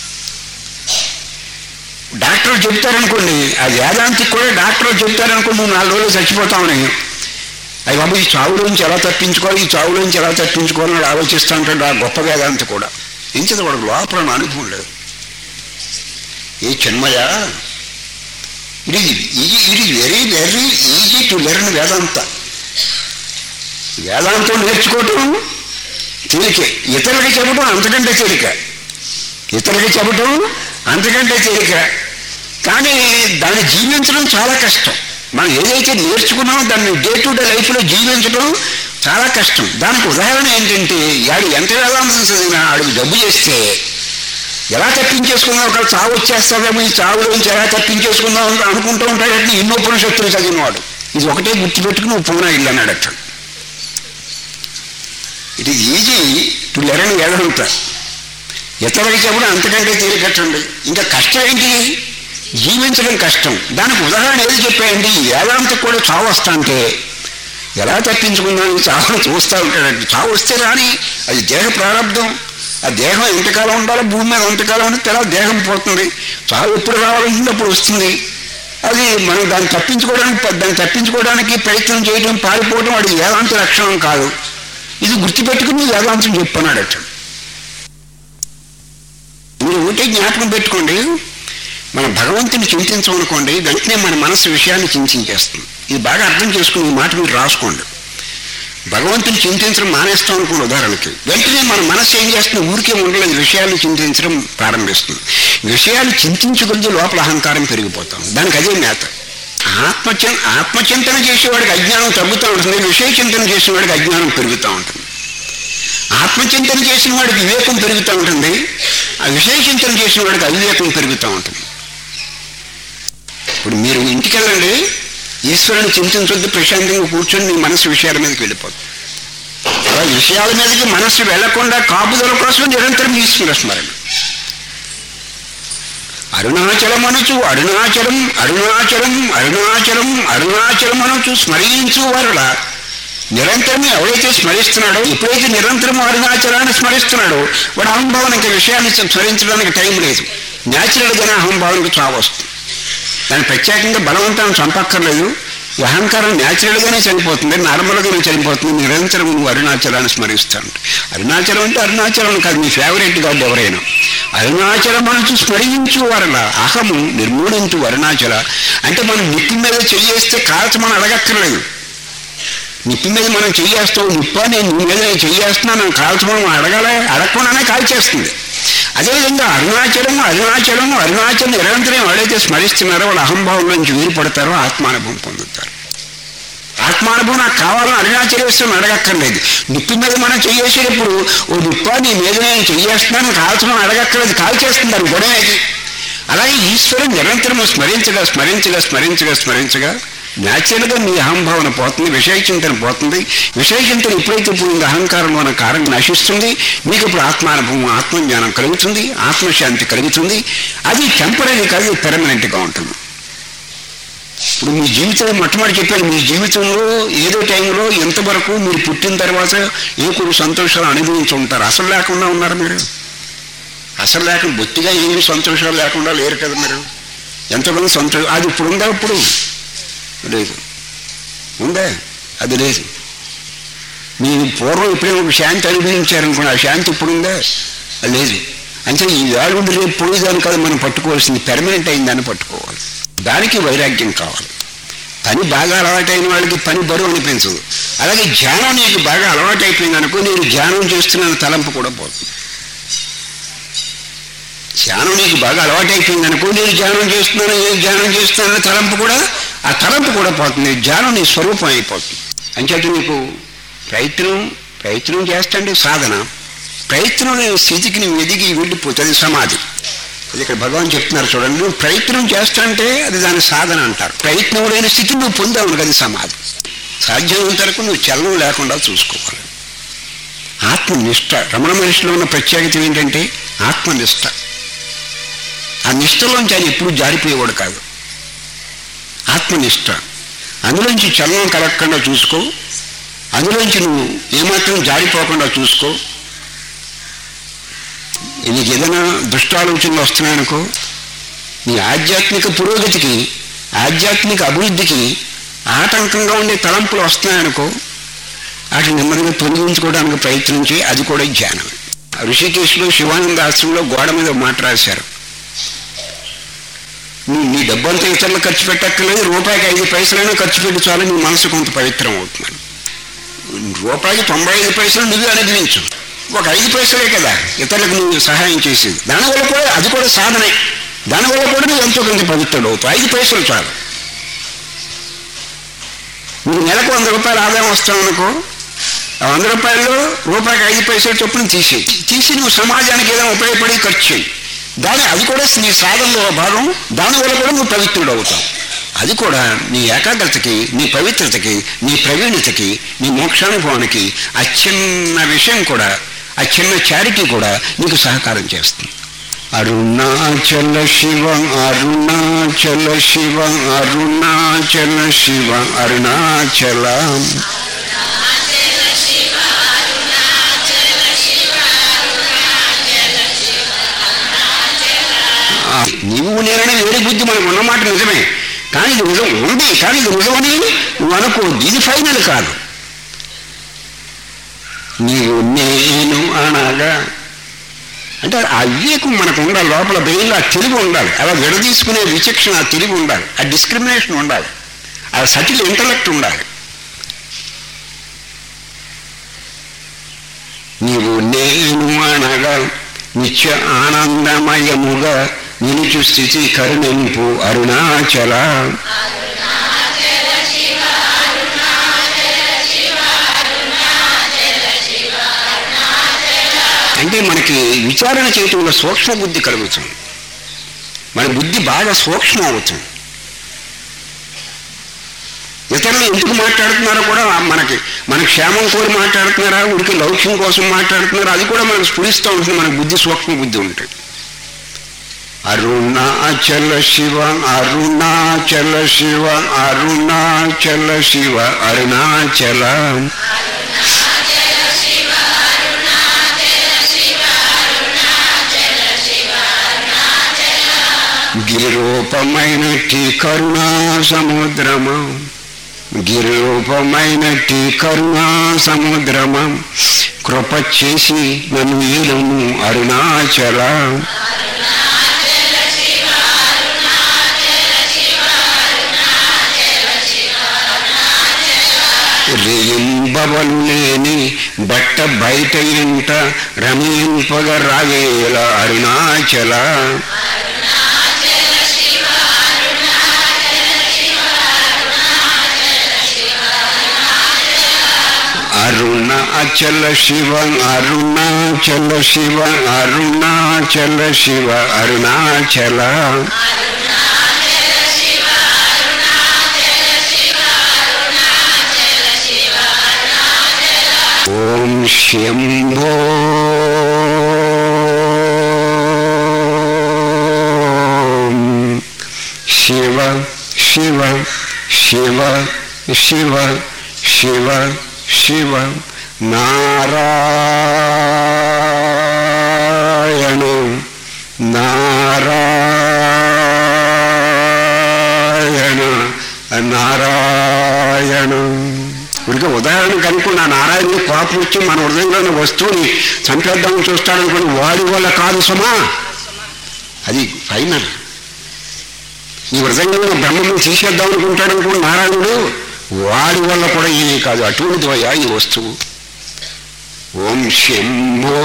Speaker 1: డాక్టర్ చెప్తారనుకోండి ఆ వేదాంతికి కూడా డాక్టర్ చెప్తారనుకోండి నువ్వు నాలుగు రోజులు చచ్చిపోతామని అవి బాబు ఈ చావులోంచి ఎలా తప్పించుకోవాలి ఈ చావులోంచి ఎలా తప్పించుకోవాలని ఆలోచిస్తూ ఉంటాడు ఆ గొప్ప వేదాంతి కూడా ఇంచదు వాడు లోపల నా అనుభవం లేదు ఏ Chinmaya it is it is very very easy to learn Vedanta వేదాంతం నేర్చుకోవటం తేలికే ఇతరులకి చెప్పడం అంతకంటే తేలిక ఇతరులకి చెప్పడం అంతకంటే తేలిక కానీ దాన్ని జీవించడం చాలా కష్టం మనం ఏదైతే నేర్చుకున్నామో దాన్ని డే టు డే లైఫ్లో జీవించడం చాలా కష్టం దానికి ఉదాహరణ ఏంటంటే వాడు ఎంత వేదాంతం చదివినా ఆడికి జబ్బు చేస్తే ఎలా తప్పించేసుకుందాం ఒక చావు వచ్చేస్తుందేమో ఈ చావులోంచి ఎలా తప్పించేసుకుందాం అని అనుకుంటూ ఉంటాడంటే ఎన్నో ఉపనిషత్తులు చదివినవాడు ఇది ఒకటే గుర్తుపెట్టుకుని నువ్వు పూనా ఇల్లు అన్నాడు అట్లా it is easy to learn Vedanta ఇతరులకి చెప్పడం అంతకంటే తేలికట్టండి ఇంకా కష్టం ఏంటి జీవించడం కష్టం దానికి ఉదాహరణ ఏది చెప్పాయండి ఈ వేదాంతకు కూడా చావు వస్తా అంటే ఎలా తప్పించుకుందాం ఈ చావును చూస్తూ ఉంటాడంటే చావు వస్తే రాని అది దేహ ప్రారంభం ఆ దేహం ఎంతకాలం ఉండాలో భూమి మీద ఎంతకాలం ఉంటే తర్వాత దేహం పోతుంది చావు ఎప్పుడు రావాలంటే అప్పుడు వస్తుంది అది మనం దాన్ని తప్పించుకోవడానికి దాన్ని తప్పించుకోవడానికి ప్రయత్నం చేయడం పారిపోవడం వాడి వేదాంత లక్షణం కాదు ఇది గుర్తుపెట్టుకుని వేదాంతం చెప్పన్నాడు అట్లా మీరు ఒకటే జ్ఞాపకం పెట్టుకోండి మన భగవంతుని చింతించమనుకోండి వెంటనే మన మనసు విషయాన్ని చింతించేస్తుంది ఇది బాగా అర్థం చేసుకుని ఈ మాట మీరు రాసుకోండి భగవంతుని చింతించడం మానేస్తాం అనుకోండి ఉదాహరణకి వెంటనే మన మనసు ఏం చేస్తుంది ఊరికే ఉండలేదు విషయాన్ని చింతించడం ప్రారంభిస్తుంది విషయాలు చింతించగలిగే లోపల అహంకారం పెరిగిపోతాం దానికి అదే నేత ఆత్మచిం ఆత్మచింతన చేసేవాడికి అజ్ఞానం తగ్గుతూ ఉంటుంది విషయ చింతన చేసేవాడికి అజ్ఞానం పెరుగుతూ ఉంటుంది ఆత్మచింతన చేసిన వాడికి వివేకం పెరుగుతూ ఉంటుంది ఆ విషయ చింతన చేసిన వాడికి అవివేకం పెరుగుతూ ఉంటుంది ఇప్పుడు మీరు ఇంటికి వెళ్ళండి ఈశ్వరుని చింతించొద్దు ప్రశాంతంగా కూర్చొని మీ మనసు విషయాల మీదకి వెళ్ళిపోతుంది అలా విషయాల మీదకి మనస్సు వెళ్లకుండా కాపుదల కోసం నిరంతరం ఈశ్వర స్మరణ అరుణాచలం అనొచ్చు అరుణాచలం అరుణాచలం అరుణాచలం అరుణాచలం అనొచ్చు స్మరించు వరల నిరంతరం ఎవరైతే స్మరిస్తున్నాడో ఎప్పుడైతే నిరంతరం అరుణాచలాన్ని స్మరిస్తున్నాడో వాడు అహంభావన ఇంకా విషయాన్ని స్మరించడానికి టైం లేదు న్యాచురల్గానే అహంభావనకు చావు వస్తుంది దాన్ని ప్రత్యేకంగా బలవంతం చంపక్కర్లేదు ఈ అహంకారం న్యాచురల్గానే చనిపోతుంది నార్మల్గానే చనిపోతుంది నిరంతరం నువ్వు అరుణాచలాన్ని స్మరిస్తాను అరుణాచలం అంటే అరుణాచలం కాదు మీ ఫేవరెట్ కాదు ఎవరైనా అరుణాచలం మనసు స్మరించు వరల అహము నిర్మూలించు అరుణాచల అంటే మనం నిప్పి మీద చెయ్యేస్తే కాల్చ మనం అడగక్కర్లేదు నిప్పి మీద మనం చెయ్యేస్తాం నిప్ప నేను నీ మీద చెయ్యేస్తున్నా నేను కాల్చమని అడగాలి అడగకుండానే కాల్చేస్తుంది అదేవిధంగా అరుణాచలం అరుణాచలం అరుణాచలం నిరంతరం ఎవరైతే స్మరిస్తున్నారో వాళ్ళ అహంభావం నుంచి వీరుపడతారో ఆత్మానుభవం పొందుతారు ఆత్మానుభవం నాకు కావాలని అరుణాచలేశ్వరం అడగక్కర్లేదు నిప్పి మీద మనం చెయ్యేసేటప్పుడు ఓ నిప్ప నీ మీద నేను చెయ్యేస్తున్నాను కాల్చమని అడగక్కర్లేదు కాల్చేస్తుంటారు గొడవేది అలాగే ఈశ్వరం నిరంతరం స్మరించగా స్మరించగా స్మరించగా స్మరించగా న్యాచురల్గా మీ అహంభావన పోతుంది విషయ చింతన పోతుంది విషయ చింతన ఎప్పుడైతే పోయింది అహంకారంలో ఉన్న కారణం నశిస్తుంది మీకు ఇప్పుడు ఆత్మానుభవం ఆత్మజ్ఞానం కలుగుతుంది ఆత్మశాంతి కలుగుతుంది అది టెంపరీ కాదు పెర్మనెంట్గా ఉంటుంది ఇప్పుడు మీ జీవితం మొట్టమొదటి చెప్పాను మీ జీవితంలో ఏదో టైంలో ఎంతవరకు మీరు పుట్టిన తర్వాత ఏ కొన్ని సంతోషాలు అనుభవించి ఉంటారు అసలు లేకుండా ఉన్నారు మీరు అసలు లేకుండా బొత్తిగా ఏమి సంతోషాలు లేకుండా లేరు కదా మీరు ఎంతమంది సంతోషం అది ఇప్పుడు ఉందా ఇప్పుడు లేదు ఉందా అది లేదు మీ పూర్వం ఎప్పుడైనా ఒక శాంతి అనుభవించారనుకోండి ఆ శాంతి ఇప్పుడు ఉందా అది లేదు అంటే ఈ వేళ ఉండి రేపు పోయేదాన్ని కాదు మనం పట్టుకోవాల్సింది పెర్మనెంట్ అయిందని పట్టుకోవాలి దానికి వైరాగ్యం కావాలి పని బాగా అలవాటైన వాళ్ళకి పని బరువు అనిపించదు అలాగే ధ్యానం నీకు బాగా అలవాటైపోయింది అనుకో నేను ధ్యానం చేస్తున్నాను తలంపు కూడా పోతుంది ధ్యానం నీకు బాగా అలవాటైపోయింది అనుకో నేను ధ్యానం చేస్తున్నాను నేను ధ్యానం చేస్తున్నాను తలంపు కూడా ఆ తలంపు కూడా పోతుంది ధ్యానం నీ స్వరూపం అయిపోతుంది అంచేత నీకు ప్రయత్నం ప్రయత్నం చేస్తండి సాధన ప్రయత్నం లేని స్థితికి నువ్వు ఎదిగి వెళ్ళిపోతుంది సమాధి అది ఇక్కడ భగవాన్ చెప్తున్నారు చూడండి నువ్వు ప్రయత్నం చేస్తాంటే అది దాని సాధన అంటారు ప్రయత్నం లేని స్థితి నువ్వు పొందావు అది సమాధి సాధ్యమైనంత వరకు నువ్వు చలనం లేకుండా చూసుకోవాలి ఆత్మనిష్ట రమణ మనిషిలో ఉన్న ప్రత్యేకత ఏంటంటే ఆత్మనిష్ట ఆ నిష్టలోంచి ఆయన ఎప్పుడు జారిపోయేవాడు కాదు ఆత్మనిష్ట అందులోంచి చలనం కలగకుండా చూసుకో అందులోంచి నువ్వు ఏమాత్రం జారిపోకుండా చూసుకో నీకు ఏదైనా దుష్టాలోచనలు వస్తున్నాయనుకో నీ ఆధ్యాత్మిక పురోగతికి ఆధ్యాత్మిక అభివృద్ధికి ఆటంకంగా ఉండే తలంపులు వస్తున్నాయనుకో వాటిని నెమ్మదిగా తొలగించుకోవడానికి ప్రయత్నించి అది కూడా ధ్యానం ఋషికేశ్లో శివానంద ఆశ్రమంలో గోడ మీద ఒక మాట రాశారు నీ నీ డబ్బంతా ఇతరులు ఖర్చు పెట్టక్కర్లేదు రూపాయికి ఐదు పైసలైనా ఖర్చు పెట్టి చాలు నీ మనసు కొంత పవిత్రం అవుతుంది రూపాయికి తొంభై ఐదు పైసలు నువ్వే అనుభవించు ఒక ఐదు పైసలే కదా ఇతరులకు నువ్వు సహాయం చేసేది దానివల్ల కూడా అది కూడా సాధనే దానివల్ల కూడా నువ్వు ఎంతో కొంత పవిత్రుడు అవుతావు ఐదు పైసలు చాలు నీకు నెలకు వంద రూపాయలు ఆదాయం వస్తామనుకో ఆ వంద రూపాయల్లో రూపాయికి ఐదు పైసలు చొప్పున తీసేయి తీసి నువ్వు సమాజానికి ఏదైనా ఉపయోగపడి ఖర్చు చేయి దాని అది కూడా నీ సాధనలో ఒక భాగం దానివల్ల కూడా నువ్వు పవిత్రుడు అవుతావు అది కూడా నీ ఏకాగ్రతకి నీ పవిత్రతకి నీ ప్రవీణతకి నీ మోక్షానుభవానికి ఆ చిన్న విషయం కూడా ఆ చిన్న చారిటీ కూడా నీకు సహకారం చేస్తుంది అరుణాచల శివ అరుణాచల శివ అరుణాచల శివ అరుణాచల ఆ, నీవు నేననే వేరే బుద్ధి మనకు ఉన్నమాట నిజమే కానీ ఇది నిజం ఉంది కానీ ఇది నిజమని నువ్వు అనుకోవద్దు ఇది ఫైనల్ కాదు నీవు నేను అనగా అంటే ఆ వివేకం మనకు ఉండాలి లోపల బ్రెయిన్లో ఆ తెలివి ఉండాలి అలా విడదీసుకునే విచక్షణ ఆ తెలివి ఉండాలి ఆ డిస్క్రిమినేషన్ ఉండాలి ఆ సటిల్ ఇంటలెక్ట్ ఉండాలి నీవు నేను అనగా నిత్య ఆనందమయముగా నిలుచు స్థితి కరుణింపు అరుణాచల అంటే మనకి విచారణ చేయటంలో సూక్ష్మ బుద్ధి కలుగుతుంది మన బుద్ధి బాగా సూక్ష్మం అవుతుంది ఇతరులు ఎందుకు మాట్లాడుతున్నారో కూడా మనకి మన క్షేమం కోరి మాట్లాడుతున్నారా ఉడికి లౌక్యం కోసం మాట్లాడుతున్నారా అది కూడా మనకు స్ఫురిస్తూ ఉంటుంది మన బుద్ధి సూక్ష్మ బుద్ధి ఉంటుంది అరుణాచల శివ అరుణాచల శివ అరుణాచల శివ అరుణాచల గిరిరూపమైనట్టి కరుణా సముద్రమా గిరిరూపమైనట్టి కరుణా సముద్రమా కృప చేసి నన్ను ఏలము అరుణాచల రేయింబవలు లేని బట్ట బయట ఇంట రమింపగ రావేల అరుణాచల అరుణ అచల శివ అరుణాచల శివ అరుణాచల శివ అరుణాచల ఓం శంభో శివ శివ శివ శివ శివ శివ నారాయణ నారాయణ నారాయణ ఉడికి ఉదాహరణకు అనుకున్నా నారాయణ కోపం వచ్చి మన హృదయంలో ఉన్న వస్తువుని చంపేద్దామని చూస్తాడనుకోండి వాడి వల్ల కాదు సుమా అది ఫైనల్ ఈ హృదయంలో ఉన్న బ్రహ్మను తీసేద్దాం అనుకుంటాడు అనుకోండి నారాయణుడు వాడి వల్ల కూడా ఏమీ కాదు అటువంటిది అయ్యా ఈ వస్తువు ఓం శంభో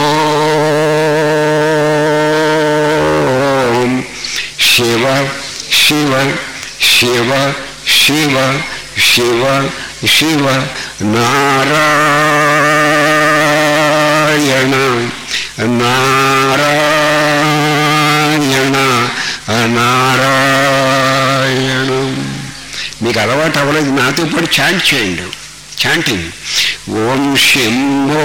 Speaker 1: శివ శివ శివ శివ శివ శివ నారాయణ చాంట్ చేయండి చాంటింగ్ ఓం శంభో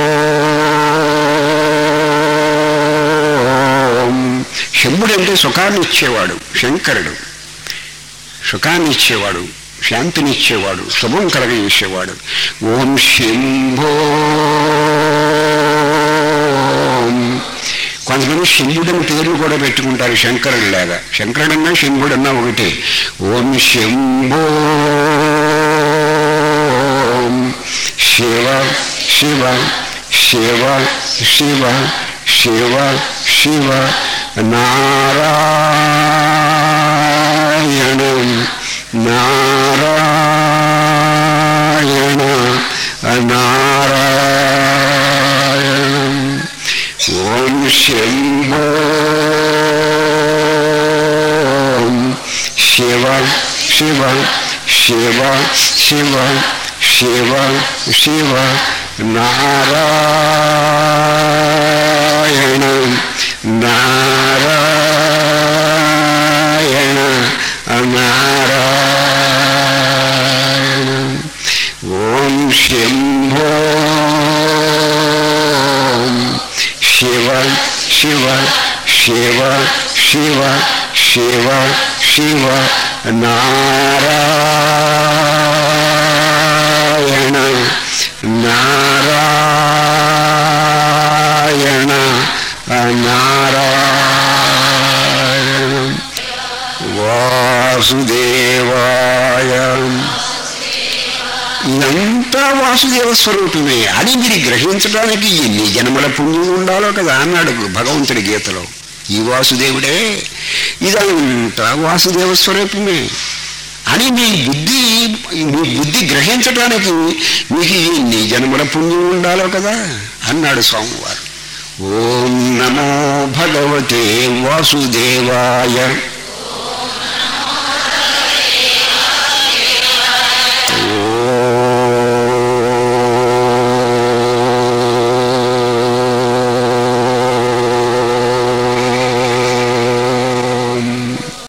Speaker 1: శంభుడు అంటే సుఖాన్ని ఇచ్చేవాడు శంకరుడు సుఖాన్ని ఇచ్చేవాడు శాంతిని ఇచ్చేవాడు శుభం కలగజేసేవాడు ఓం శంభో కొంతమంది శంభుడని పేర్లు కూడా పెట్టుకుంటారు శంకరుడు లాగా శంకరుడన్నా శంభుడన్నా ఒకటే ఓం శంభో శివ శివ శివ శివ శివ శివ నారాయణం నారాయణ నారాయణం ఓం శంభో శివ శివ శివ శివ శివ శివ నారాయణ నారాయణ నారాయణ ఓం శంభో శివ శివ శివ శివ శివ శివ నారాయణ నారాయణ నారాయణ వాసుదేవాయ ఇదంతా వాసుదేవ స్వరూపమే అది మీరు గ్రహించడానికి ఎన్ని జన్మల పుణ్యం ఉండాలో కదా అన్నాడు భగవంతుడి గీతలో ఈ వాసుదేవుడే ఇదంతా వాసుదేవ స్వరూపమే అని మీ బుద్ధి మీ బుద్ధి గ్రహించడానికి మీకు ఎన్ని జన్మల పుణ్యం ఉండాలో కదా అన్నాడు స్వామివారు ఓం నమో భగవతే వాసుదేవాయ